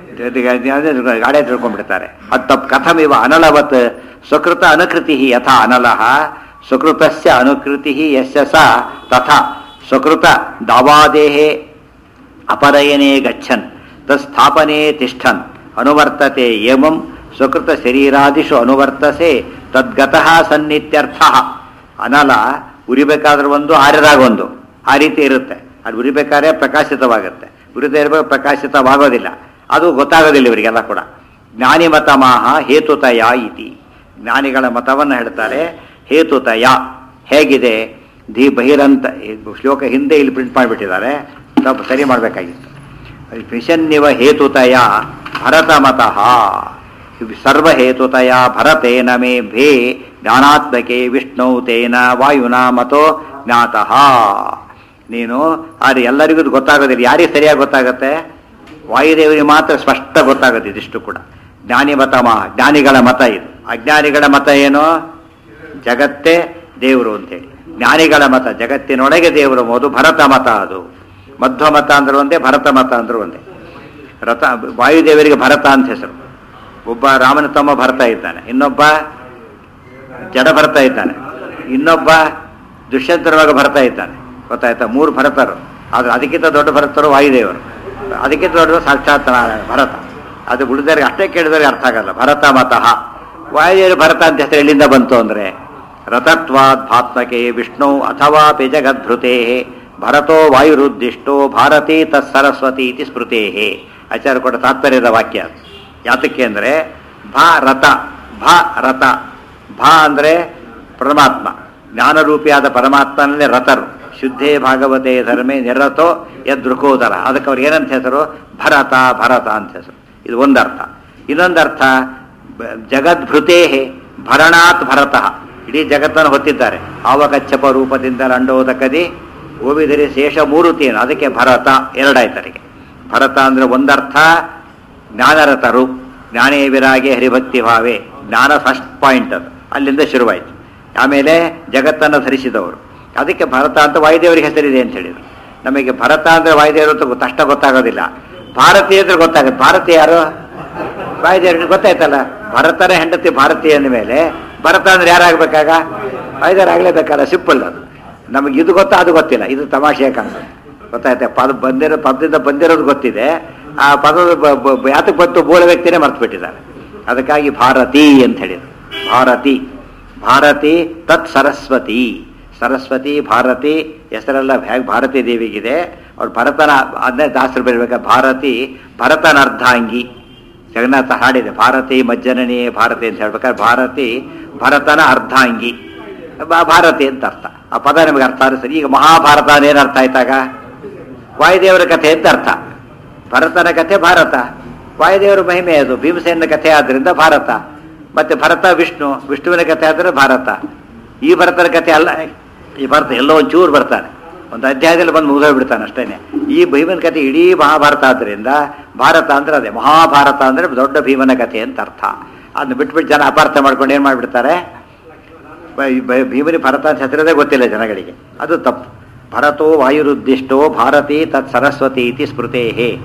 ಗಾಡಿ ತಿಳ್ಕೊಂಡ್ಬಿಡ್ತಾರೆ ಅದು ತಪ್ಪು ಕಥಮಿವ ಅನಲವತ್ ಸ್ವಕೃತ ಅನಕೃತಿ ಯಥಾ ಅನಲಃ ಸ್ವಕೃತಸ್ಯ ಅನುಕೃತಿ ಯಸ್ಯ ಸ ತಥಾ ಸ್ವಕೃತ ದಾವಾದೇಹೇ ಅಪರಯನೇ ಗಚ್ಚನ್ ತಸ್ಥಾಪನೆ ತಿಷ್ಠನ್ ಅನುವರ್ತತೆ ಏವಂ ಸ್ವಕೃತ ಶರೀರಾದಿಷು ಅನುವರ್ತಸೆ ತದ್ಗತಃ ಸನ್ನಿತ್ಯರ್ಥ ಅನಲ ಉರಿಬೇಕಾದ್ರೆ ಒಂದು ಆರಿದಾಗ ಒಂದು ಆ ರೀತಿ ಇರುತ್ತೆ ಅದು ಉರಿಬೇಕಾದ್ರೆ ಪ್ರಕಾಶಿತವಾಗುತ್ತೆ ಉರಿದೇ ಇರಬೇಕು ಪ್ರಕಾಶಿತವಾಗೋದಿಲ್ಲ ಅದು ಗೊತ್ತಾಗೋದಿಲ್ಲ ಇವರಿಗೆಲ್ಲ ಕೂಡ ಜ್ಞಾನಿ ಮತಮಾಹ ಹೇತುತಯ ಇತಿ ಜ್ಞಾನಿಗಳ ಮತವನ್ನು ಹೇಳ್ತಾರೆ ಹೇತುತಯ ಹೇಗಿದೆ ಧಿ ಬಹಿರಂತ ಈ ಶ್ಲೋಕ ಹಿಂದೆ ಇಲ್ಲಿ ಪ್ರಿಂಟ್ ಮಾಡಿಬಿಟ್ಟಿದ್ದಾರೆ ಸ್ವಲ್ಪ ಸರಿ ಮಾಡಬೇಕಾಗಿತ್ತು ವಿಷನ್ನಿವ ಹೇತುತಯ ಭರತಮತಃ ಸರ್ವಹೇತುತಯ ಭರತೇನ ಮೇ ಭೇ ಜ್ಞಾನಾತ್ಮಕೆ ವಿಷ್ಣು ತೇನ ವಾಯುನಾ ಮತೋ ಜ್ಞಾತಃ ನೀನು ಆದರೆ ಎಲ್ಲರಿಗೂ ಇದು ಗೊತ್ತಾಗೋದಿಲ್ಲ ಯಾರಿಗೆ ಸರಿಯಾಗಿ ಗೊತ್ತಾಗತ್ತೆ ವಾಯುದೇವರಿಗೆ ಮಾತ್ರ ಸ್ಪಷ್ಟ ಗೊತ್ತಾಗುತ್ತೆ ಇದಿಷ್ಟು ಕೂಡ ಜ್ಞಾನಿ ಮತ ಮಾ ಜ್ಞಾನಿಗಳ ಮತ ಇದು ಅಜ್ಞಾನಿಗಳ ಮತ ಏನು ಜಗತ್ತೇ ದೇವರು ಅಂತೇಳಿ ಜ್ಞಾನಿಗಳ ಮತ ಜಗತ್ತಿನೊಳಗೆ ದೇವರು ಎಂಬುದು ಭರತ ಮತ ಅದು ಮಧ್ವ ಮತ ಅಂದ್ರೆ ಒಂದೇ ಭರತ ಮತ ಅಂದ್ರೆ ಒಂದೇ ರಥ ವಾಯುದೇವರಿಗೆ ಭರತ ಅಂತ ಹೆಸರು ಒಬ್ಬ ರಾಮನ ತಮ್ಮ ಭರತ ಇದ್ದಾನೆ ಇನ್ನೊಬ್ಬ ಜಡ ಭರತ ಇದ್ದಾನೆ ಇನ್ನೊಬ್ಬ ದುಷ್ಯಂತರವಾಗ ಭರತ ಇದ್ದಾನೆ ಗೊತ್ತಾಯ್ತಾ ಮೂರು ಭರತರು ಆದ್ರೆ ಅದಕ್ಕಿಂತ ದೊಡ್ಡ ಭರತರು ವಾಯುದೇವರು ಅದಕ್ಕಿಂತ ದೊಡ್ಡ ಸಾಕ್ಷಾತ್ ನಾರಾಯಣ ಭರತ ಅದು ಉಳಿದವ್ರಿಗೆ ಅಷ್ಟೇ ಕೇಳಿದವ್ರಿಗೆ ಅರ್ಥ ಆಗಲ್ಲ ಭರತ ಮತಃ ವಾಯುದೇವರು ಭರತ ಅಂತ ಹೆಸರು ಎಲ್ಲಿಂದ ಬಂತು ಅಂದ್ರೆ ರಥತ್ವಾದ್ ಭಾತ್ಮಕೆ ವಿಷ್ಣು ಅಥವಾ ಪಿ ಜಗದ್ಭೃತೆ ಭರತೋ ವಾಯುರುದ್ದಿಷ್ಟೋ ಭಾರತೀ ತತ್ ಸರಸ್ವತಿ ಇತಿ ಸ್ಮೃತೇ ಆಚಾರ್ಯ ಕೊಟ್ಟ ತಾತ್ಪರ್ಯದ ವಾಕ್ಯ ಅದು. ಯಾತಕ್ಕೆ ಅಂದರೆ ಭಾರತ ಭಾರತ ಭಾ ಅಂದರೆ ಪರಮಾತ್ಮ ಜ್ಞಾನರೂಪಿಯಾದ ಪರಮಾತ್ಮನಲ್ಲೇ ರಥರು ಶುದ್ಧೇ ಭಾಗವತೆ ಧರ್ಮೇ ನಿರತೋ ಯದೃಕೋದರ ಅದಕ್ಕೆ ಅವ್ರಿಗೆ ಏನಂತ ಹೆಸರು ಭರತ ಭರತ ಅಂತ ಹೆಸರು ಇದು ಒಂದರ್ಥ ಇನ್ನೊಂದರ್ಥ ಬ- ಜಗದ್ಭೃತೇ ಭರಣಾತ್ ಭರತಃ ಇಡೀ ಜಗತ್ತನ್ನು ಹೊತ್ತಿದ್ದಾರೆ ಆವಕಚ್ಚಪ ರೂಪದಿಂದ ರಂಡೋದಕದಿ ಓವಿದರೆ ಶೇಷ ಮೂರುತಿಯನ್ನು ಅದಕ್ಕೆ ಭರತ ಎರಡಾಯ್ತರಿಗೆ ಭರತ ಅಂದ್ರೆ ಒಂದರ್ಥ ಜ್ಞಾನರತರು ಜ್ಞಾನೇ ವಿರಾಗೆ ಹರಿಭಕ್ತಿ ಭಾವೆ ಜ್ಞಾನ ಫಸ್ಟ್ ಪಾಯಿಂಟ್ ಅದು ಅಲ್ಲಿಂದ ಶುರುವಾಯಿತು ಆಮೇಲೆ ಜಗತ್ತನ್ನು ಧರಿಸಿದವರು ಅದಕ್ಕೆ ಭರತ ಅಂತ ವಾಯುದೇವರಿಗೆ ಹೆಸರಿದೆ ಅಂತ ಹೇಳಿದ್ರು ನಮಗೆ ಭರತ ಅಂದ್ರೆ ವಾಯುದೇವರು ಅಂತ ಗೊತ್ತ- ಅಷ್ಟ ಗೊತ್ತಾಗೋದಿಲ್ಲ ಭಾರತೀಯ ಅಂದ್ರೆ ಗೊತ್ತಾಗುತ್ತೆ ಭಾರತೀಯ ಯಾರು ವಾಯುದೇವರಿಗೆ ಗೊತ್ತಾಯ್ತಲ್ಲ ಭರತನ ಹೆಂಡತಿ ಭಾರತೀಯ ಅಂದ ಮೇಲೆ ಭರತ ಅಂದ್ರೆ ಯಾರಾಗಬೇಕಾಗ ವಾಯುದೇವರು ಆಗಲೇಬೇಕಲ್ಲ ಸಿಂಪಲ್ ಅದು ನಮಗೆ ಇದು ಗೊತ್ತಾ ಅದು ಗೊತ್ತಿಲ್ಲ ಇದು ತಮಾಷೆ ಕಾಣ್ತದೆ ಗೊತ್ತಾಯ್ತಾ ಪದ ಬಂದಿರೋ ಪದದಿಂದ ಬಂದಿರೋದು ಗೊತ್ತಿದೆ ಆ ಪದದ ಬ- ಬ- ಬ- ಯಾತಕ್ಕೆ ಬಂತು ಮೂಲ ವ್ಯಕ್ತಿನೇ ಮರ್ತು ಬಿಟ್ಟಿದ್ದಾರೆ ಅದಕ್ಕಾಗಿ ಭಾರತಿ ಅಂತ ಹೇಳಿದ್ರು ಭಾರತಿ ಭಾರತಿ ತತ್ ಸರಸ್ವತಿ ಸರಸ್ವತಿ ಭಾರತಿ ಹೆಸರೆಲ್ಲ ಹೇಗೆ ಭಾರತಿ ದೇವಿಗಿದೆ ಅವ್ರು ಭರತನ ಅದನ್ನೇ ದಾಸರು ಬರಬೇಕಾ ಭಾರತಿ ಭರತನ ಅರ್ಧಾಂಗಿ ಜಗನ್ನಾಥ ಹಾಡಿದೆ ಭಾರತಿ ಮಜ್ಜನನಿ ಭಾರತಿ ಅಂತ ಹೇಳ್ಬೇಕಾದ್ರೆ ಭಾರತಿ ಭರತನ ಅರ್ಧಾಂಗಿ ಬ- ಭಾರತಿ ಅಂತ ಅರ್ಥ ಆ ಪದ ನಿಮಗೆ ಅರ್ಥ ಆದ್ರೆ ಸರಿ ಈಗ ಮಹಾಭಾರತ ಏನು ಅರ್ಥ ಆಯ್ತಾಗ ವಾಯುದೇವರ ಕಥೆ ಅಂತ ಅರ್ಥ ಭರತನ ಕಥೆ ಭಾರತ ವಾಯುದೇವರ ಮಹಿಮೆ ಅದು ಭೀಮಸೇನ ಕಥೆ ಆದ್ರಿಂದ ಭಾರತ ಮತ್ತೆ ಭರತ ವಿಷ್ಣು ವಿಷ್ಣುವಿನ ಕಥೆ ಆದ್ರೆ ಭಾರತ ಈ ಭರತನ ಕಥೆ ಅಲ್ಲ ಈ ಭರತ ಎಲ್ಲೋ ಒಂಚೂರು ಬರ್ತಾನೆ ಒಂದು ಅಧ್ಯಾಯದಲ್ಲಿ ಬಂದು ಮುಗಿದೋಗ್ಬಿಡ್ತಾನೆ ಅಷ್ಟೇನೆ ಈ ಭೀಮನ ಕಥೆ ಇಡೀ ಮಹಾಭಾರತ ಆದ್ರಿಂದ ಭಾರತ ಅಂದ್ರೆ ಅದೇ ಮಹಾಭಾರತ ಅಂದ್ರೆ ದೊಡ್ಡ ಭೀಮನ ಕಥೆ ಅಂತ ಅರ್ಥ ಅದನ್ನ ಬಿಟ್ಬಿಟ್ಟು ಜನ ಅಪಾರ್ಥ ಮಾಡ್ಕೊಂಡು ಏನ್ ಮಾಡ್ಬಿಡ್ತಾರೆ ಬ- ಬ- ಭೀಮನಿ ಭರತ ಅಂತ ಹೆಸರದೇ ಗೊತ್ತಿಲ್ಲ ಜನಗಳಿಗೆ ಅದು ತಪ್ಪು ಭರತೋ ವಾಯುರುದ್ದಿಷ್ಟೋ ಭಾರತಿ ತತ್ ಸರಸ್ವತಿ ಇತಿ ಸ್ಮೃತೆ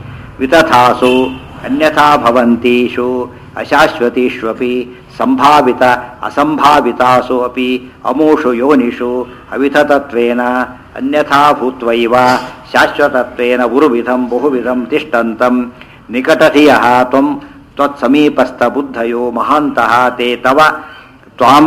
ವಿತಥಾಸು ಅನ್ಯಥಾ ಭವಂತೀಷು ಅಶಾಶ್ವತೀಷ್ವಪಿ ಸಂಭಾವಿತ ಅಸಂಭಾವಿತಾಸು ಅಪಿ ಅಮೂಷು ಯೋನಿಷು ಅವಿಧತತ್ವೇನ ಅನ್ಯಥಾ ಭೂತ್ವೈವ ಶಾಶ್ವತತ್ವೇನ ಉರುವಿಧಂ ಬಹುವಿಧಂ ತಿಷ್ಟಂತಂ ನಿಕಟಧಿಯ ತ್ವಂ ತ್ವತ್ಸಮೀಪಸ್ಥ ಬುದ್ಧಯೋ ಮಹಾಂತಃ ತೇ ತವ ತ್ವಾಂ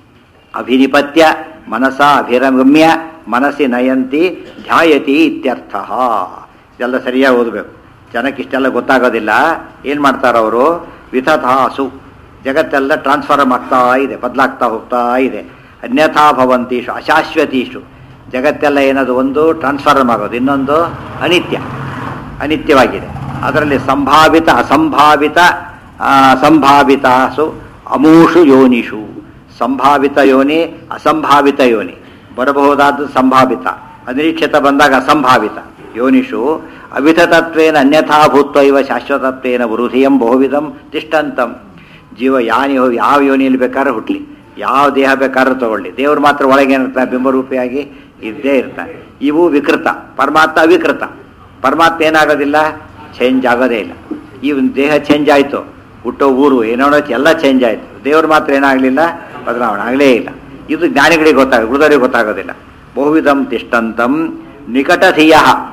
ಅಭಿನಿಪತ್ಯ ಮನಸ ಅಭಿರಮ್ಯ ಮನಸ್ಸಿ ನಯಂತಿ ಧ್ಯಾಯತಿ ಇತ್ಯರ್ಥ ಇದೆಲ್ಲ ಸರಿಯಾಗಿ ಓದಬೇಕು ಜನಕ್ಕೆ ಇಷ್ಟೆಲ್ಲ ಗೊತ್ತಾಗೋದಿಲ್ಲ ಏನು ಮಾಡ್ತಾರೆ ಅವರು ವಿತಥಾಸು ಜಗತ್ತೆಲ್ಲ ಟ್ರಾನ್ಸ್ಫಾರ್ಮ್ ಆಗ್ತಾ ಇದೆ ಬದಲಾಗ್ತಾ ಹೋಗ್ತಾ ಇದೆ ಅನ್ಯಥಾ ಭವಂತೀಶು ಅಶಾಶ್ವತೀಶು ಜಗತ್ತೆಲ್ಲ ಏನದು ಒಂದು ಟ್ರಾನ್ಸ್ಫಾರ್ಮ್ ಆಗೋದು ಇನ್ನೊಂದು ಅನಿತ್ಯ ಅನಿತ್ಯವಾಗಿದೆ ಅದರಲ್ಲಿ ಸಂಭಾವಿತ ಅಸಂಭಾವಿತ ಆ, ಸಂಭಾವಿತಾಸು ಅಮೂಷು ಯೋನಿಷು ಸಂಭಾವಿತ ಯೋನಿ ಅಸಂಭಾವಿತ ಯೋನಿ ಬರಬಹುದಾದ್ದು ಸಂಭಾವಿತ ಅನಿರೀಕ್ಷಿತ ಬಂದಾಗ ಅಸಂಭಾವಿತ ಯೋನಿಷು ಅವಿಧತತ್ವೇನ ಅನ್ಯಥಾ ಭೂತ್ವ ಇವ ಶಾಶ್ವತತ್ವೇನ ವೃಧಿಯಂ ಬಹುವಿಧಂ ತಿಷ್ಟಂತಂ ಜೀವ ಯಾನಿ ಯಾವ ಯೋನಿಯಲ್ಲಿ ಬೇಕಾದ್ರೂ ಹುಟ್ಲಿ ಯಾವ ದೇಹ ಬೇಕಾದ್ರೂ ತಗೊಳ್ಳಿ ದೇವರು ಮಾತ್ರ ಒಳಗೆ ಏನಿರ್ತಾನೆ ಬಿಂಬರೂಪಿಯಾಗಿ ಇದ್ದೇ ಇರ್ತಾನೆ ಇವು ವಿಕೃತ ಪರಮಾತ್ಮ ಅವಿಕೃತ ಪರಮಾತ್ಮ ಏನಾಗೋದಿಲ್ಲ ಚೇಂಜ್ ಆಗೋದೇ ಇಲ್ಲ ಈ ಒಂದು ದೇಹ ಚೇಂಜ್ ಆಯಿತು ಹುಟ್ಟೋ ಊರು ಏನೋ ಎಲ್ಲ ಚೇಂಜ್ ಆಯಿತು ದೇವ್ರು ಮಾತ್ರ ಏನಾಗಲಿಲ್ಲ ಬದಲಾವಣೆ ಆಗಲೇ ಇಲ್ಲ ಇದು ಜ್ಞಾನಿಗಳಿಗೆ ಗೊತ್ತಾಗ ಉಳಿದವರಿಗೆ ಗೊತ್ತಾಗೋದಿಲ್ಲ ಬಹುವಿಧಂ ತಿಷ್ಟಂತಂ ನಿಕಟಧಿಯ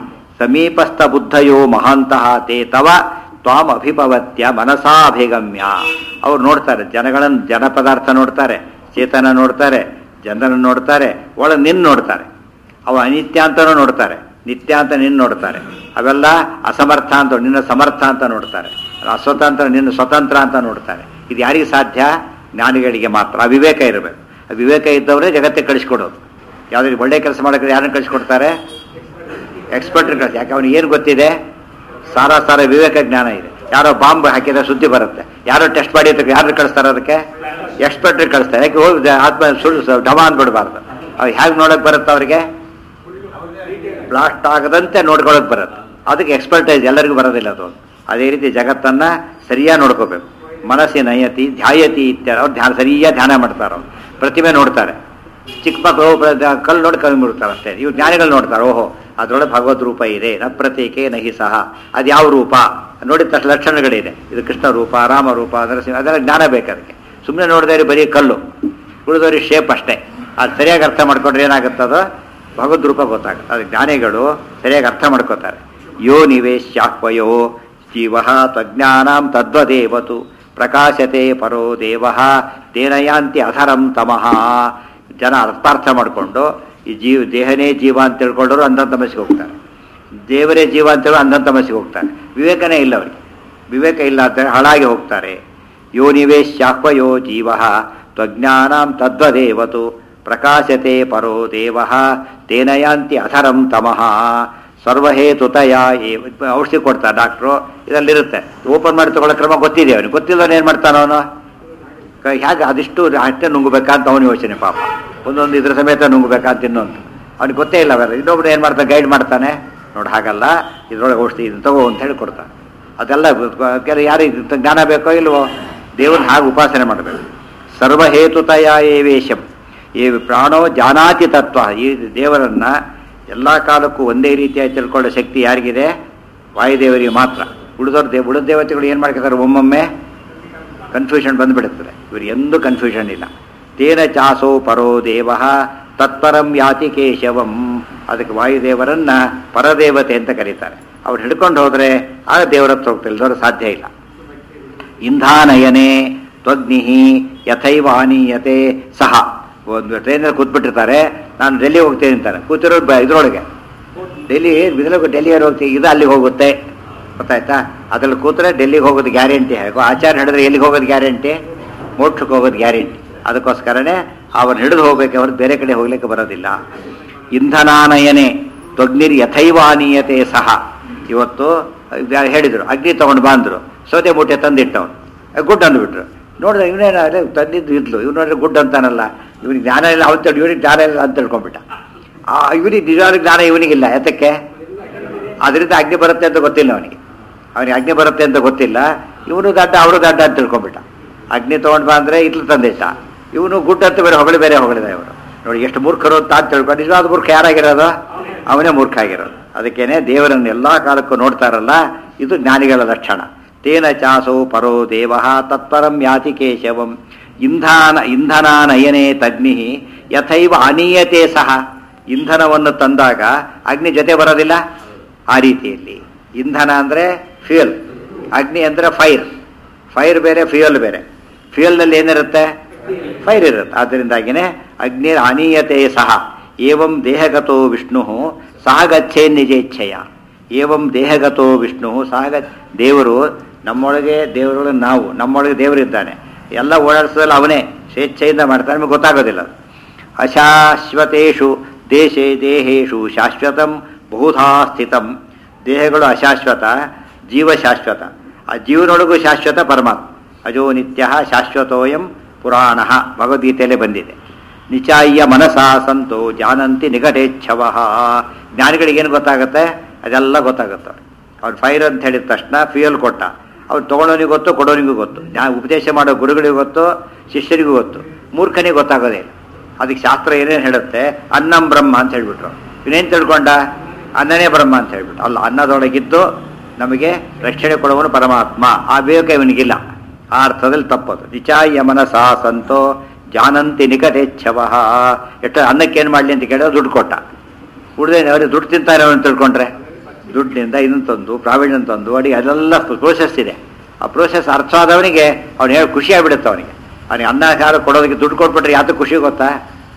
ಸಮೀಪಸ್ಥ ಬುದ್ಧಯೋ ಮಹಾಂತಹ ತೇ ತವ ತ್ವಾಂ ಅಭಿಪವತ್ಯ ಮನಸಾ ಅಭಿಗಮ್ಯ ಅವ್ರು ನೋಡ್ತಾರೆ ಜನಗಳನ್ನು ಜಡ ಪದಾರ್ಥ ನೋಡ್ತಾರೆ ಚೇತನ ನೋಡ್ತಾರೆ ಜನರನ್ನು ನೋಡ್ತಾರೆ ಒಳ ನಿನ್ನ ನೋಡ್ತಾರೆ ಅವ ಅನಿತ್ಯ ಅಂತನೂ ನೋಡ್ತಾರೆ ನಿತ್ಯ ಅಂತ ನಿನ್ನ ನೋಡ್ತಾರೆ ಅವೆಲ್ಲ ಅಸಮರ್ಥ ಅಂತ ನಿನ್ನ ಸಮರ್ಥ ಅಂತ ನೋಡ್ತಾರೆ ಅಸ್ವತಂತ್ರ ನಿನ್ನ ಸ್ವತಂತ್ರ ಅಂತ ನೋಡ್ತಾರೆ ಇದು ಯಾರಿಗೆ ಸಾಧ್ಯ ಜ್ಞಾನಿಗಳಿಗೆ ಮಾತ್ರ ಆ ವಿವೇಕ ಇರಬೇಕು ಆ ವಿವೇಕ ಇದ್ದವರೇ ಜಗತ್ತಿಗೆ ಕಳಿಸ್ಕೊಡೋದು ಯಾವ್ದಾದ್ರು ಒಳ್ಳೆ ಕೆಲಸ ಮಾಡೋಕೆ ಯಾರನ್ನು ಕಳಿಸ್ಕೊಡ್ತಾರೆ ಎಕ್ಸ್ಪರ್ಟ್ ಕಳಿಸಿ ಯಾಕೆ ಅವನಿಗೆ ಏನು ಗೊತ್ತಿದೆ ಸಾರ ಸಾರ ವಿವೇಕ ಜ್ಞಾನ ಇದೆ ಯಾರೋ ಬಾಂಬ್ ಹಾಕಿದ್ರೆ ಸುದ್ದಿ ಬರುತ್ತೆ ಯಾರೋ ಟೆಸ್ಟ್ ಮಾಡಿ ಅಂತ ಯಾರು ಕಳಿಸ್ತಾರೆ ಅದಕ್ಕೆ ಎಕ್ಸ್ಪರ್ಟ್ ಕಳಿಸ್ತಾರೆ ಯಾಕೆ ಹೋಗಿ ಆತ್ಮ ಸುಳ್ಳು ಢಮ ಅಂದ್ಬಿಡ್ಬಾರ್ದು ಅವ್ರು ಹೇಗೆ ನೋಡಕ್ ಬರುತ್ತೆ ಅವ್ರಿಗೆ ಬ್ಲಾಸ್ಟ್ ಆಗದಂತೆ ನೋಡ್ಕೊಳಕ್ ಬರುತ್ತೆ ಅದಕ್ಕೆ ಎಕ್ಸ್ಪರ್ಟೈಸ್ ಎಲ್ಲರಿಗೂ ಬರೋದಿಲ್ಲ ಅದು ಅದೇ ರೀತಿ ಜಗತ್ತನ್ನ ಸರಿಯಾಗಿ ನೋಡ್ಕೋಬೇಕು ಮನಸ್ಸಿನ ನಯತಿ ಧ್ಯಾಯತಿ ಇತ್ಯಾದಿ ಅವ್ರು ಧ್ಯಾನ ಸರಿಯಾಗಿ ಧ್ಯಾನ ಮಾಡ್ತಾರೆ ಅವ್ರು ಪ್ರತಿಮೆ ನೋಡ್ತಾರೆ ಚಿಕ್ಕ ಮಕ್ಕಳು ಪ್ರ- ಕಲ್ಲು ನೋಡಿ ಕಮ್ಮಿ ಬಿಡ್ತಾರೆ ಅಷ್ಟೇ ಇವ್ರು ಜ್ಞಾನಿಗಳು ನೋಡ್ತಾರೆ ಓಹೋ ಅದರೊಳಗೆ ಭಗವದ್ ರೂಪ ಇದೆ ನ ಪ್ರತೀಕೆ ನಹಿ ಸಹ ಅದು ಯಾವ ರೂಪ ನೋಡಿದ ತಕ್ಷಣ ಲಕ್ಷಣಗಳಿದೆ ಇದು ಕೃಷ್ಣ ರೂಪ ರಾಮ ರೂಪ ನರಸಿಂಹ ಅದೆಲ್ಲ ಜ್ಞಾನ ಬೇಕು ಅದಕ್ಕೆ ಸುಮ್ಮನೆ ನೋಡಿದ್ರೆ ಬರೀ ಕಲ್ಲು ಉಳಿದವ್ರಿಗೆ ಶೇಪ್ ಅಷ್ಟೇ ಅದು ಸರಿಯಾಗಿ ಅರ್ಥ ಮಾಡ್ಕೊಂಡ್ರೆ ಏನಾಗುತ್ತದೋ ಭಗವದ್ ರೂಪ ಗೊತ್ತಾಗುತ್ತೆ ಅದು ಜ್ಞಾನಿಗಳು ಸರಿಯಾಗಿ ಅರ್ಥ ಮಾಡ್ಕೋತಾರೆ ಯೋ ನಿವೇಶ್ಯಾಹ್ವಯೋ ಜೀವ ತಜ್ಞಾನಾಂ ತದ್ವದೇವತು ಪ್ರಕಾಶತೆ ಪರೋ ದೇವ ತೇನಯಾಂತಿ ಅಧರಂ ತಮಃ ಜನ ಅರ್ಥಾರ್ಥ ಮಾಡಿಕೊಂಡು ಈ ಜೀವ ದೇಹನೇ ಜೀವ ಅಂತ ತಿಳ್ಕೊಂಡವರು ಅಂಧನ್ ತಮಸ್ಸಿಗೆ ಹೋಗ್ತಾರೆ ದೇವರೇ ಜೀವ ಅಂತೇಳಿ ಅಂಧನ್ ತಮಸ್ಸಿಗೆ ಹೋಗ್ತಾರೆ ವಿವೇಕನೇ ಇಲ್ಲ ಅವರಿಗೆ ವಿವೇಕ ಇಲ್ಲ ಅಂತ ಹಾಳಾಗಿ ಹೋಗ್ತಾರೆ ಯೋ ನಿವೇಶ್ಯಾಹ್ವಯೋ ಜೀವ ತ್ವಜ್ಞಾನಾಂ ತದ್ವದೇವತು ಪ್ರಕಾಶತೆ ಪರೋ ದೇವ ತೇನಯಾಂತಿ ಅಧರಂ ತಮಃ ಸರ್ವಹೇತುತಯ ಏವ ಔಷಧಿ ಕೊಡ್ತಾರೆ ಡಾಕ್ಟ್ರು ಇದರಲ್ಲಿರುತ್ತೆ ಓಪನ್ ಮಾಡಿ ತಗೊಳ್ಳೋ ಕ್ರಮ ಗೊತ್ತಿದೆ ಅವನಿಗೆ ಗೊತ್ತಿಲ್ಲದವನು ಏನು ಮಾಡ್ತಾನ ಅವನು ಹೇಗೆ ಅದಿಷ್ಟು ಅಷ್ಟೇ ನುಂಗಬೇಕಂತ ಅವನು ಯೋಚನೆ ಪಾಪ ಒಂದೊಂದು ಇದ್ರ ಸಮೇತ ನುಂಗಬೇಕಂತ ಇನ್ನೊಂದು ಅವ್ನಿಗೆ ಗೊತ್ತೇ ಇಲ್ಲ ಅವೆಲ್ಲ ಇನ್ನೊಬ್ರು ಏನು ಮಾಡ್ತಾನೆ ಗೈಡ್ ಮಾಡ್ತಾನೆ ನೋಡಿ ಹಾಗಲ್ಲ ಇದ್ರೊಳಗೆ ಔಷಧಿ ಇದನ್ನ ತಗೋ ಅಂತ ಹೇಳಿ ಕೊಡ್ತಾನೆ ಅದೆಲ್ಲ ಕೆಲ ಯಾರು ಇದು ಜ್ಞಾನ ಬೇಕೋ ಇಲ್ವೋ ದೇವ್ರನ್ನ ಹಾಗೆ ಉಪಾಸನೆ ಮಾಡಬೇಕು ಸರ್ವಹೇತುತಯ ಏವೇಶಂ ಈ ಪ್ರಾಣೋ ಜಾನಾತಿ ತತ್ವ ಈ ದೇವರನ್ನ ಎಲ್ಲ ಕಾಲಕ್ಕೂ ಒಂದೇ ರೀತಿಯಾಗಿ ತಿಳ್ಕೊಳ್ಳೋ ಶಕ್ತಿ ಯಾರಿಗಿದೆ ವಾಯುದೇವರಿಗೆ ಮಾತ್ರ ಉಳಿದವ್ರ ದೇವ ಉಳಿದ ದೇವತೆಗಳು ಏನು ಮಾಡ್ಕೊತಾರೆ ಒಮ್ಮೊಮ್ಮೆ ಕನ್ಫ್ಯೂಷನ್ ಬಂದುಬಿಡುತ್ತದೆ ಇವರು ಎಂದೂ ಕನ್ಫ್ಯೂಷನ್ ಇಲ್ಲ ತೇನ ಚಾಸೋ ಪರೋ ದೇವ ತತ್ಪರಂ ಯಾತಿ ಕೇಶವಂ ಅದಕ್ಕೆ ವಾಯುದೇವರನ್ನ ಪರದೇವತೆ ಅಂತ ಕರೀತಾರೆ ಅವ್ರು ಹಿಡ್ಕೊಂಡು ಹೋದರೆ ಆಗ ದೇವರ ಹತ್ರ ಹೋಗ್ತಾರೆ ಇಲ್ದವ್ರು ಸಾಧ್ಯ ಇಲ್ಲ ಇಂಧಾನಯನೆ ತ್ವಗ್ನಿ ಯಥೈವ ಆನೀಯತೆ ಸಹ ಒಂದು ಟ್ರೈನಲ್ಲಿ ಕೂತ್ಬಿಟ್ಟಿರ್ತಾರೆ ನಾನು ಡೆಲ್ಲಿ ಹೋಗ್ತೇನೆ ಅಂತಾರೆ ಕೂತಿರೋದು ಬ- ಇದ್ರೊಳಗೆ ಡೆಲ್ಲಿ ಬಿದಲಕ್ಕೆ ಡೆಲ್ಲಿಗೆ ಹೋಗ್ತೀವಿ ಇದು ಅಲ್ಲಿಗೆ ಹೋಗುತ್ತೆ ಗೊತ್ತಾಯ್ತಾ ಅದ್ರಲ್ಲಿ ಕೂತ್ರೆ ಡೆಲ್ಲಿಗೆ ಹೋಗೋದು ಗ್ಯಾರಂಟಿ ಹೇಗೋ ಆಚಾರ್ಯ ಹಿಡಿದ್ರೆ ಎಲ್ಲಿಗೆ ಹೋಗೋದು ಗ್ಯಾರಂಟಿ ಮೋಕ್ಷಕ್ಕೆ ಹೋಗೋದು ಗ್ಯಾರಂಟಿ ಅದಕ್ಕೋಸ್ಕರನೇ ಅವ್ರನ್ನ ಹಿಡಿದು ಹೋಗ್ಬೇಕು ಅವ್ರು ಬೇರೆ ಕಡೆ ಹೋಗ್ಲಿಕ್ಕೆ ಬರೋದಿಲ್ಲ ಇಂಧನಾನಯನೆ ತ್ವಗ್ನಿರ್ ಯಥೈವಾನೀಯತೆ ಸಹ ಇವತ್ತು ಇದ್ ಹೇಳಿದ್ರು ಅಗ್ನಿ ತಗೊಂಡು ಬಂದ್ರು ಸೌದೆ ಮೂಟೆ ತಂದಿಟ್ಟವನು ಗುಡ್ ಅಂದ್ಬಿಟ್ರು ನೋಡಿದ್ರೆ ಇವನೇನಾದ್ರೆ ತಂದಿದ್ದು ಇದ್ಲು ಇವ್ನು ನೋಡಿದ್ರೆ ಗುಡ್ ಅಂತಾನಲ್ಲ ಇವನಿಗೆ ಜ್ಞಾನ ಇಲ್ಲ ಅವತ್ತು ಇವನಿಗೆ ಜ್ಞಾನ ಇಲ್ಲ ಅಂತ ತಿಳ್ಕೊಂಡ್ಬಿಟ್ಟ ಆ ಇವನಿಗೆ ನಿಜವಾದ ಜ್ಞಾನ ಇವನಿಗಿಲ್ಲ ಯಾತಕ್ಕೆ ಅದರಿಂದ ಅಗ್ನಿ ಬರುತ್ತೆ ಅಂತ ಗೊತ್ತಿಲ್ಲ ಅವನಿಗೆ ಅವನಿಗೆ ಅಗ್ನಿ ಬರುತ್ತೆ ಅಂತ ಗೊತ್ತಿಲ್ಲ ಇವನು ದಡ್ಡ ಅವರು ದಡ್ಡ ಅಂತ ತಿಳ್ಕೊಂಡ್ಬಿಟ್ಟ ಅಗ್ನಿ ತೊಗೊಂಡು ಬಂದ್ರೆ ಇಟ್ಲು ತಂದಿಟ್ಟ ಇವನು ಗುಡ್ ಅಂತ ಬೇರೆ ಹೊಗಳಿ ಬೇರೆ ಹೊಗಳಿದ ಇವರು ನೋಡಿ ಎಷ್ಟು ಮೂರ್ಖರು ಅಂತ ಅಂತ ತಿಳ್ಕೊಂಡು ನಿಜವಾದ ಮೂರ್ಖ ಯಾರಾಗಿರೋದು ಅವನೇ ಮೂರ್ಖ ಆಗಿರೋದು ಅದಕ್ಕೇನೆ ದೇವರನ್ನು ಎಲ್ಲ ಕಾಲಕ್ಕೂ ನೋಡ್ತಾರಲ್ಲ ಇದು ಜ್ಞಾನಿಗಳ ಲಕ್ಷಣ ತೇನ ಚಾಸೋ ಪರೋ ದೇವ ತತ್ಪರಂ ಯಾತಿ ಕೇಶವಂ ಇಂಧಾನ ಇಂಧನಾನಯನೇ ತಗ್ನಿ ಯಥೈವ ಅನೀಯತೆ ಸಹ ಇಂಧನವನ್ನು ತಂದಾಗ ಅಗ್ನಿ ಜೊತೆ ಬರೋದಿಲ್ಲ ಆ ರೀತಿಯಲ್ಲಿ ಇಂಧನ ಅಂದರೆ ಫ್ಯೂಯಲ್ ಅಗ್ನಿ ಅಂದರೆ ಫೈರ್ ಫೈರ್ ಬೇರೆ ಫ್ಯೂಯಲ್ ಬೇರೆ ಫ್ಯೂಯಲ್ನಲ್ಲಿ ಏನಿರುತ್ತೆ ಫೈರ್ ಇರುತ್ತೆ ಆದ್ದರಿಂದಾಗಿನೇ ಅಗ್ನಿ ಅನೀಯತೆ ಸಹ ಏವಂ ದೇಹಗತೋ ವಿಷ್ಣು ಸಹ ಗಚ್ಚೇ ನಿಜೇಚ್ಛೆಯ ಏವಂ ದೇಹಗತೋ ವಿಷ್ಣು ಸಹ ಗ- ದೇವರು ನಮ್ಮೊಳಗೆ ದೇವರೊಳಗೆ ನಾವು ನಮ್ಮೊಳಗೆ ದೇವರಿದ್ದಾನೆ ಎಲ್ಲ ಓಡಾಡಿಸೋದಲ್ಲ ಅವನೇ ಸ್ವೇಚ್ಛೆಯಿಂದ ಮಾಡ್ತಾನೆ ನಮಗೆ ಗೊತ್ತಾಗೋದಿಲ್ಲ ಅದು. ಅಶಾಶ್ವತೇಷು ದೇಶೇ ದೇಹೇಶು ಶಾಶ್ವತಂ ಬಹುಧಾ ಸ್ಥಿತಂ ದೇಹಗಳು ಅಶಾಶ್ವತ ಜೀವ ಶಾಶ್ವತ ಆ ಜೀವನೊಳಗೂ ಶಾಶ್ವತ ಪರಮಾತ್ಮ ಅಜೋ ನಿತ್ಯ ಶಾಶ್ವತೋಯಂ ಪುರಾಣ ಭಗವದ್ಗೀತೆಯಲ್ಲೇ ಬಂದಿದೆ ನಿಚಾಯ್ಯ ಮನಸಾ ಸಂತೋ ಜಾನಂತಿ ನಿಕಟೇಚ್ಛವ ಜ್ಞಾನಿಗಳಿಗೇನು ಗೊತ್ತಾಗುತ್ತೆ ಅದೆಲ್ಲ ಗೊತ್ತಾಗುತ್ತೆ ಅವ್ರು ಫೈರ್ ಅಂತ ಹೇಳಿದ ತಕ್ಷಣ ಫ್ಯೂಯಲ್ ಕೊಟ್ಟ ಅವ್ರು ತೊಗೊಳೋನಿಗೆ ಗೊತ್ತು ಕೊಡೋನಿಗೂ ಗೊತ್ತು ನಾ ಉಪದೇಶ ಮಾಡೋ ಗುರುಗಳಿಗೂ ಗೊತ್ತು ಶಿಷ್ಯರಿಗೂ ಗೊತ್ತು ಮೂರ್ಖನಿಗೆ ಗೊತ್ತಾಗೋದೇ ಇಲ್ಲ ಅದಕ್ಕೆ ಶಾಸ್ತ್ರ ಏನೇನು ಹೇಳುತ್ತೆ ಅನ್ನಂ ಬ್ರಹ್ಮ ಅಂತ ಹೇಳ್ಬಿಟ್ರು ಇವನೇನು ತಿಳ್ಕೊಂಡ ಅನ್ನನೇ ಬ್ರಹ್ಮ ಅಂತ ಹೇಳ್ಬಿಟ್ಟು ಅಲ್ಲ ಅನ್ನದೊಳಗಿದ್ದು ನಮಗೆ ರಕ್ಷಣೆ ಕೊಡುವನು ಪರಮಾತ್ಮ ಆ ವಿವೇಕ ಇವನಿಗಿಲ್ಲ ಆ ಅರ್ಥದಲ್ಲಿ ತಪ್ಪದು ನಿಚಾಯ ಮನಸಾ ಸಂತೋ ಜಾನಂತಿ ನಿಕಟೇಚ್ಛವ ಎಷ್ಟು ಅನ್ನಕ್ಕೆ ಏನು ಮಾಡಲಿ ಅಂತ ಕೇಳಿದ್ರೆ ದುಡ್ಡು ಕೊಟ್ಟ ಉಳಿದ ಅವ್ರಿಗೆ ದುಡ್ಡು ತಿಂತಾರೆ ಅವನು ತಿಳ್ಕೊಂಡ್ರೆ ದುಡ್ಡಿನಿಂದ ಇದನ್ನ ತಂದು ಪ್ರಾವೀಣ್ಯ ತಂದು ಅಡಿಗೆ ಅದೆಲ್ಲ ಪ್ರೋಸೆಸ್ ಇದೆ ಆ ಪ್ರೋಸೆಸ್ ಅರ್ಥ ಆದವನಿಗೆ ಅವ್ನು ಹೇಳಿ ಖುಷಿ ಆಗ್ಬಿಡುತ್ತೆ ಅವನಿಗೆ ಅವನಿಗೆ ಅನ್ನ ಸಾರು ಕೊಡೋದಕ್ಕೆ ದುಡ್ಡು ಕೊಟ್ಬಿಟ್ರೆ ಯಾತ ಖುಷಿ ಗೊತ್ತಾ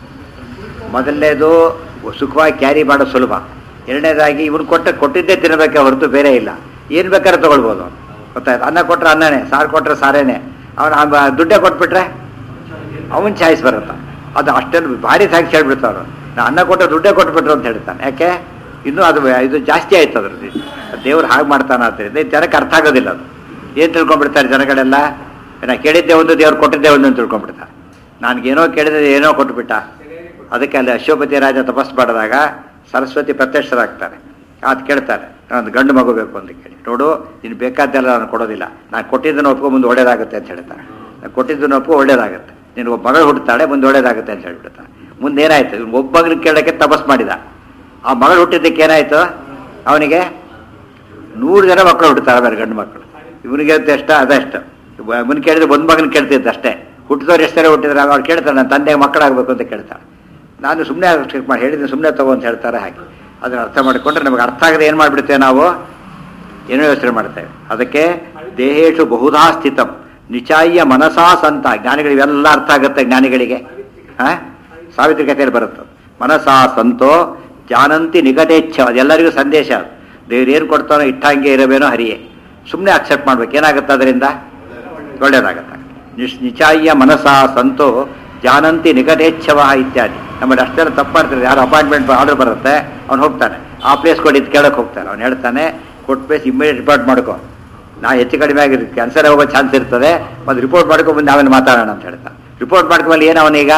ಮೊದಲನೇದು ಸುಖವಾಗಿ ಕ್ಯಾರಿ ಮಾಡೋದು ಸುಲಭ ಎರಡನೇದಾಗಿ ಇವನು ಕೊಟ್ಟ ಕೊಟ್ಟಿದ್ದೇ ತಿನ್ನಬೇಕೆ ಹೊರತು ಬೇರೆ ಇಲ್ಲ ಏನು ಬೇಕಾದ್ರೆ ತಗೊಳ್ಬೋದು ಅವನು ಗೊತ್ತಾಯ್ತು ಅನ್ನ ಕೊಟ್ರೆ ಅನ್ನನೇ ಸಾರು ಕೊಟ್ರೆ ಸಾರೇನೆ ಅವನು ದುಡ್ಡೇ ಕೊಟ್ಬಿಟ್ರೆ ಅವನ್ ಚಾಯ್ಸ್ ಬರುತ್ತೆ ಅದು ಅಷ್ಟೊಂದು ಭಾರಿ ಥ್ಯಾಂಕ್ಸ್ ಹೇಳ್ಬಿಡ್ತಾವ್ರು ನಾ ಅನ್ನ ಕೊಟ್ಟರೆ ದುಡ್ಡೇ ಕೊಟ್ಬಿಟ್ರು ಅಂತ ಹೇಳ್ತಾನೆ ಯಾಕೆ ಇನ್ನೂ ಅದು ಇದು ಜಾಸ್ತಿ ಆಯ್ತು ಅದ್ರದ್ದು ದೇವ್ರು ಹಾಗೆ ಮಾಡ್ತಾನೆ ಆದ್ದರಿಂದ ಇದು ಜನಕ್ಕೆ ಅರ್ಥ ಆಗೋದಿಲ್ಲ ಅದು ಏನು ತಿಳ್ಕೊಂಡ್ಬಿಡ್ತಾರೆ ಜನಗಳೆಲ್ಲ ನಾ ಕೇಳಿದ್ದೆ ಒಂದು ದೇವ್ರು ಕೊಟ್ಟಿದ್ದೆ ಒಂದು ಅಂತ ತಿಳ್ಕೊಂಡ್ಬಿಡ್ತಾರೆ ನನಗೇನೋ ಕೇಳಿದ್ರೆ ಏನೋ ಕೊಟ್ಬಿಟ್ಟ ಅದಕ್ಕೆ ಅಲ್ಲಿ ಅಶ್ವಪತಿ ರಾಜ ತಪಸ್ ಮಾಡಿದಾಗ ಸರಸ್ವತಿ ಪ್ರತ್ಯಕ್ಷರಾಗ್ತಾರೆ ಅದು ಕೇಳ್ತಾರೆ ನಾನು ಗಂಡು ಮಗು ಬೇಕು ಅಂತ ಕೇಳಿ ನೋಡು ನೀನು ಬೇಕಾದ್ದೆಲ್ಲ ನಾನು ಕೊಡೋದಿಲ್ಲ ನಾನು ಕೊಟ್ಟಿದ್ದನ್ನು ಒಪ್ಕೊ ಮುಂದೆ ಒಳ್ಳೇದಾಗುತ್ತೆ ಅಂತ ಹೇಳ್ತಾರೆ ನಾನು ಕೊಟ್ಟಿದ್ದನ್ನು ಒಪ್ಕೊ ಒಳ್ಳೇದಾಗುತ್ತೆ ನೀನು ಒಬ್ಬ ಮಗಳು ಹುಡ್ತಾಳೆ ಮುಂದೆ ಒಳ್ಳೇದಾಗುತ್ತೆ ಅಂತ ಹೇಳ್ಬಿಡ್ತಾನೆ ಮುಂದೆ ಏನಾಯ್ತು ಇವ್ನು ಒಬ್ಬ ಮಗನ ಕೇಳೋಕ್ಕೆ ತಪಸ್ ಮಾಡಿದ ಆ ಮಗಳು ಹುಟ್ಟಿದ್ದಕ್ಕೆ ಏನಾಯ್ತು ಅವನಿಗೆ ನೂರು ಜನ ಮಕ್ಕಳು ಹುಡ್ತಾರೆ ಬೇರೆ ಗಂಡು ಮಕ್ಕಳು ಇವನಿಗೆ ಅಂತ ಎಷ್ಟ ಅದಷ್ಟು ಇವನು ಕೇಳಿದ್ರೆ ಒಂದು ಮಗನ ಕೇಳ್ತಿದ್ದ ಅಷ್ಟೇ ಹುಟ್ಟಿದವ್ರು ಎಷ್ಟು ಸರಿ ಹುಟ್ಟಿದ್ರೆ ಅವ್ರು ಕೇಳ್ತಾರೆ ನನ್ನ ತಂದೆಗೆ ಮಕ್ಕಳಾಗಬೇಕು ಅಂತ ಕೇಳ್ತಾಳೆ ನಾನು ಸುಮ್ಮನೆ ಚೆಕ್ ಮಾಡಿ ಹೇಳಿದ್ದೀನಿ ಸುಮ್ಮನೆ ತಗೋ ಅಂತ ಹೇಳ್ತಾರೆ ಹಾಗೆ ಅದನ್ನು ಅರ್ಥ ಮಾಡಿಕೊಂಡ್ರೆ ನಮಗೆ ಅರ್ಥ ಆಗದೆ ಏನು ಮಾಡಿಬಿಡ್ತೇವೆ ನಾವು ಏನೋ ಯೋಚನೆ ಮಾಡ್ತೇವೆ ಅದಕ್ಕೆ ದೇಹೇಶು ಬಹುಧಾ ಸ್ಥಿತಂ ನಿಚಾಯ್ಯ ಮನಸಾ ಸಂತ ಜ್ಞಾನಿಗಳಿಗೆ ಇವೆಲ್ಲ ಅರ್ಥ ಆಗುತ್ತೆ ಜ್ಞಾನಿಗಳಿಗೆ ಹಾ ಸಾವಿತ್ರಿ ಕಥೆಯಲ್ಲಿ ಬರುತ್ತೆ ಮನಸಾ ಸಂತೋ ಜಾನಂತಿ ನಿಕಟೇಚ್ಛ ಅದೆಲ್ಲರಿಗೂ ಸಂದೇಶ ಅದು ದೇವ್ರು ಏನು ಕೊಡ್ತಾನೋ ಇಟ್ಟಂಗೆ ಇರಬೇನೋ ಹರಿಯೇ ಸುಮ್ಮನೆ ಅಕ್ಸೆಪ್ಟ್ ಮಾಡ್ಬೇಕು ಏನಾಗುತ್ತೆ ಅದರಿಂದ ಒಳ್ಳೇದಾಗತ್ತೆ ನಿಶ್ ನಿಚಾಯ್ಯ ಮನಸಾ ಸಂತೋ ಜಾನಂತಿ ನಿಕಟೇಚ್ಛವ ಇತ್ಯಾದಿ ನಮ್ಮಲ್ಲಿ ಅಷ್ಟೆಲ್ಲ ತಪ್ಪು ಮಾಡ್ತಾರೆ ಯಾರು ಅಪಾಯಿಂಟ್ಮೆಂಟ್ ಆರ್ಡರ್ ಬರುತ್ತೆ ಅವ್ನು ಹೋಗ್ತಾನೆ ಆ ಪ್ಲೇಸ್ ಕೊಡಿ ಇದು ಕೇಳಕ್ಕೆ ಹೋಗ್ತಾನೆ ಅವ್ನು ಹೇಳ್ತಾನೆ ಕೊಟ್ಟು ಪ್ಲೇಸ್ ಇಮ್ಮಿಡಿಯೇಟ್ ರಿಪೋರ್ಟ್ ಮಾಡ್ಕೊ ನಾ ಹೆಚ್ಚು ಕಡಿಮೆ ಆಗಿ ಕ್ಯಾನ್ಸರ್ ಹೋಗೋ ಚಾನ್ಸ್ ಇರ್ತದೆ ಮತ್ತು ರಿಪೋರ್ಟ್ ಮಾಡ್ಕೊ ಬಂದು ನಾವೇನು ಮಾತಾಡೋಣ ಅಂತ ಹೇಳ್ತಾನೆ ರಿಪೋರ್ಟ್ ಮಾಡ್ಕೊಂಬಲ್ಲಿ ಏನು ಅವನೀಗ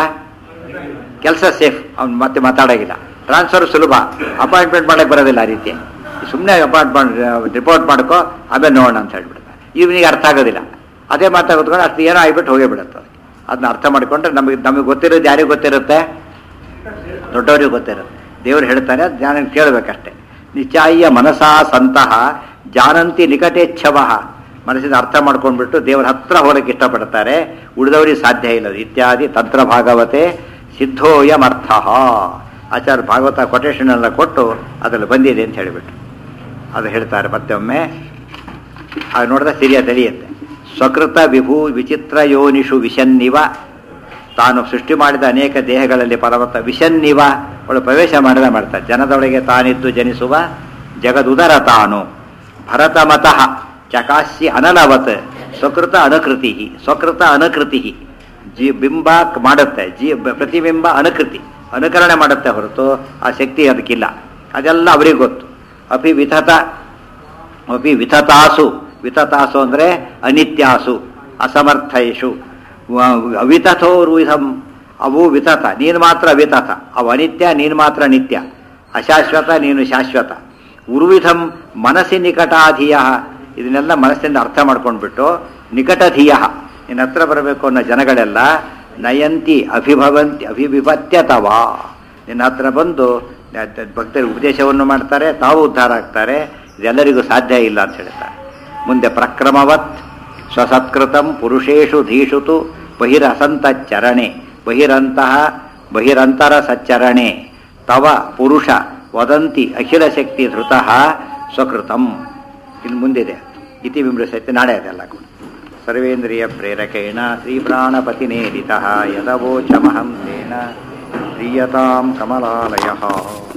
ಕೆಲಸ ಸೇಫ್ ಅವ್ನು ಮತ್ತೆ ಮಾತಾಡೋಗಿಲ್ಲ ಟ್ರಾನ್ಸ್ಫರ್ ಸುಲಭ ಅಪಾಯಿಂಟ್ಮೆಂಟ್ ಮಾಡಕ್ಕೆ ಬರೋದಿಲ್ಲ ಆ ರೀತಿ ಸುಮ್ಮನೆ ಅಪಾಯಿಂಟ್ಮೆಂಟ್ ರಿಪೋರ್ಟ್ ಮಾಡ್ಕೊ ಆಮೇಲೆ ನೋಡೋಣ ಅಂತ ಹೇಳ್ಬಿಡ್ತಾರೆ ಇವನಿಗೆ ಅರ್ಥ ಆಗೋದಿಲ್ಲ ಅದೇ ಮಾತಾಗೋದ್ಕೊಂಡು ಅಷ್ಟು ಏನೋ ಆಗಿಬಿಟ್ಟು ಹೋಗೇ ಬಿಡುತ್ತೆ ಅದು. ಅದನ್ನ ಅರ್ಥ ಮಾಡಿಕೊಂಡ್ರೆ ನಮಗೆ ನಮಗೆ ಗೊತ್ತಿರೋದು ಯಾರಿಗೆ ಗೊತ್ತಿರುತ್ತೆ ದೊಡ್ಡವರಿಗೆ ಗೊತ್ತಿರುತ್ತೆ ದೇವರು ಹೇಳ್ತಾನೆ ಅದು ಜ್ಞಾನ ಕೇಳಬೇಕಷ್ಟೇ ನಿಚಾಯ್ಯ ಮನಸಾ ಸಂತಹ ಜಾನಂತಿ ನಿಕಟೇಚ್ಛವ ಮನಸ್ಸಿನ ಅರ್ಥ ಮಾಡ್ಕೊಂಡ್ಬಿಟ್ಟು ದೇವರ ಹತ್ರ ಹೋಗಲಿಕ್ಕೆ ಇಷ್ಟಪಡ್ತಾರೆ ಉಳಿದವರಿಗೆ ಸಾಧ್ಯ ಇಲ್ಲ ಇತ್ಯಾದಿ ತಂತ್ರ ಭಾಗವತೆ ಸಿದ್ಧೋಯಮರ್ಥ ಆಚಾರ್ಯ ಭಾಗವತ ಕೊಟೇಶನ್ ಎಲ್ಲ ಕೊಟ್ಟು ಅದರಲ್ಲಿ ಬಂದಿದೆ ಅಂತ ಹೇಳಿಬಿಟ್ಟು ಅದು ಹೇಳ್ತಾರೆ ಮತ್ತೆ ಒಮ್ಮೆ ಅದು ನೋಡಿದ್ರೆ ಸಿರಿಯ ತಿಳಿಯುತ್ತೆ ಸ್ವಕೃತ ವಿಭೂ ವಿಚಿತ್ರ ಯೋನಿಷು ವಿಷನ್ನಿವ ತಾನು ಸೃಷ್ಟಿ ಮಾಡಿದ ಅನೇಕ ದೇಹಗಳಲ್ಲಿ ಪರಮತ ವಿಷನ್ನಿವ ಅವಳು ಪ್ರವೇಶ ಮಾಡಿದ ಮಾಡ್ತಾರೆ ಜನದೊಳಗೆ ತಾನಿದ್ದು ಜನಿಸುವ ಜಗದುದರ ತಾನು ಭರತಮತಃ ಚಕಾಸ್ಯ ಅನಲವತ್ ಸ್ವಕೃತ ಅನುಕೃತಿ ಸ್ವಕೃತ ಅನುಕೃತಿ ಜಿ ಬಿಂಬ ಮಾಡುತ್ತೆ ಜೀ ಪ್ರತಿಬಿಂಬ ಅನುಕೃತಿ ಅನುಕರಣೆ ಮಾಡುತ್ತೆ ಹೊರತು ಆ ಶಕ್ತಿ ಅದಕ್ಕಿಲ್ಲ ಅದೆಲ್ಲ ಅವರಿಗೆ ಗೊತ್ತು ಅಪಿ ವಿಥತ ಅಪಿ ವಿತತಾಸು ವಿತತಾಸು ಅಂದರೆ ಅನಿತ್ಯಾಸು ಅಸಮರ್ಥಯೇಷು ವ- ಅವಿತಥೋರುವಿಧಂ ಅವು ವಿತತ ನೀನು ಮಾತ್ರ ವಿತತ ಅವು ಅನಿತ್ಯ ನೀನು ಮಾತ್ರ ನಿತ್ಯ ಅಶಾಶ್ವತ ನೀನು ಶಾಶ್ವತ ಉರ್ವಿಧಂ ಮನಸ್ಸಿ ನಿಕಟಾಧೀಯ ಇದನ್ನೆಲ್ಲ ಮನಸ್ಸಿಂದ ಅರ್ಥ ಮಾಡ್ಕೊಂಡ್ಬಿಟ್ಟು ನಿಕಟಧೀಯ ನಿನ್ನ ಹತ್ರ ಬರಬೇಕು ಅನ್ನೋ ಜನಗಳೆಲ್ಲ ನಯಂತಿ ಅಭಿಭವಂತಿ ಅಭಿವಿಪತ್ಯತವಾ ನಿನ್ನ ಹತ್ರ ಬಂದು ಭಕ್ತರಿಗೆ ಉಪದೇಶವನ್ನು ಮಾಡ್ತಾರೆ ತಾವು ಉದ್ಧಾರ ಆಗ್ತಾರೆ ಇದೆಲ್ಲರಿಗೂ ಸಾಧ್ಯ ಇಲ್ಲ ಅಂತ ಹೇಳ್ತಾರೆ ಮುಂದೆ ಪ್ರಕ್ರಮವತ್ ಸ್ವಸತ್ಕೃತಂ ಪುರುಷೇಷು ಧೀಷುತು ಬಹಿರಸಂತಚ್ಚರಣೆ ಬಹಿರಂತಹ ಬಹಿರಂತರ ಸಚ್ಚರಣೆ ತವ ಪುರುಷ ವದಂತಿ ಅಖಿಲ ಶಕ್ತಿ ಧೃತಃ ಸ್ವಕೃತಂ ಇಲ್ಲಿ ಮುಂದಿದೆ ಇತಿ ವಿಮೃಶತೆ ನಾಳೆ ಅದೆಲ್ಲ ಕೂಡ ಸರ್ವೇಂದ್ರಿಯ ಪ್ರೇರಕೇಣ ಶ್ರೀಪ್ರಾಣಪತಿನೇರಿತ ಯದವೋಚಮಹಂ ತೇನ ಪ್ರೀಯತಾಂ ಕಮಲಾಲಯ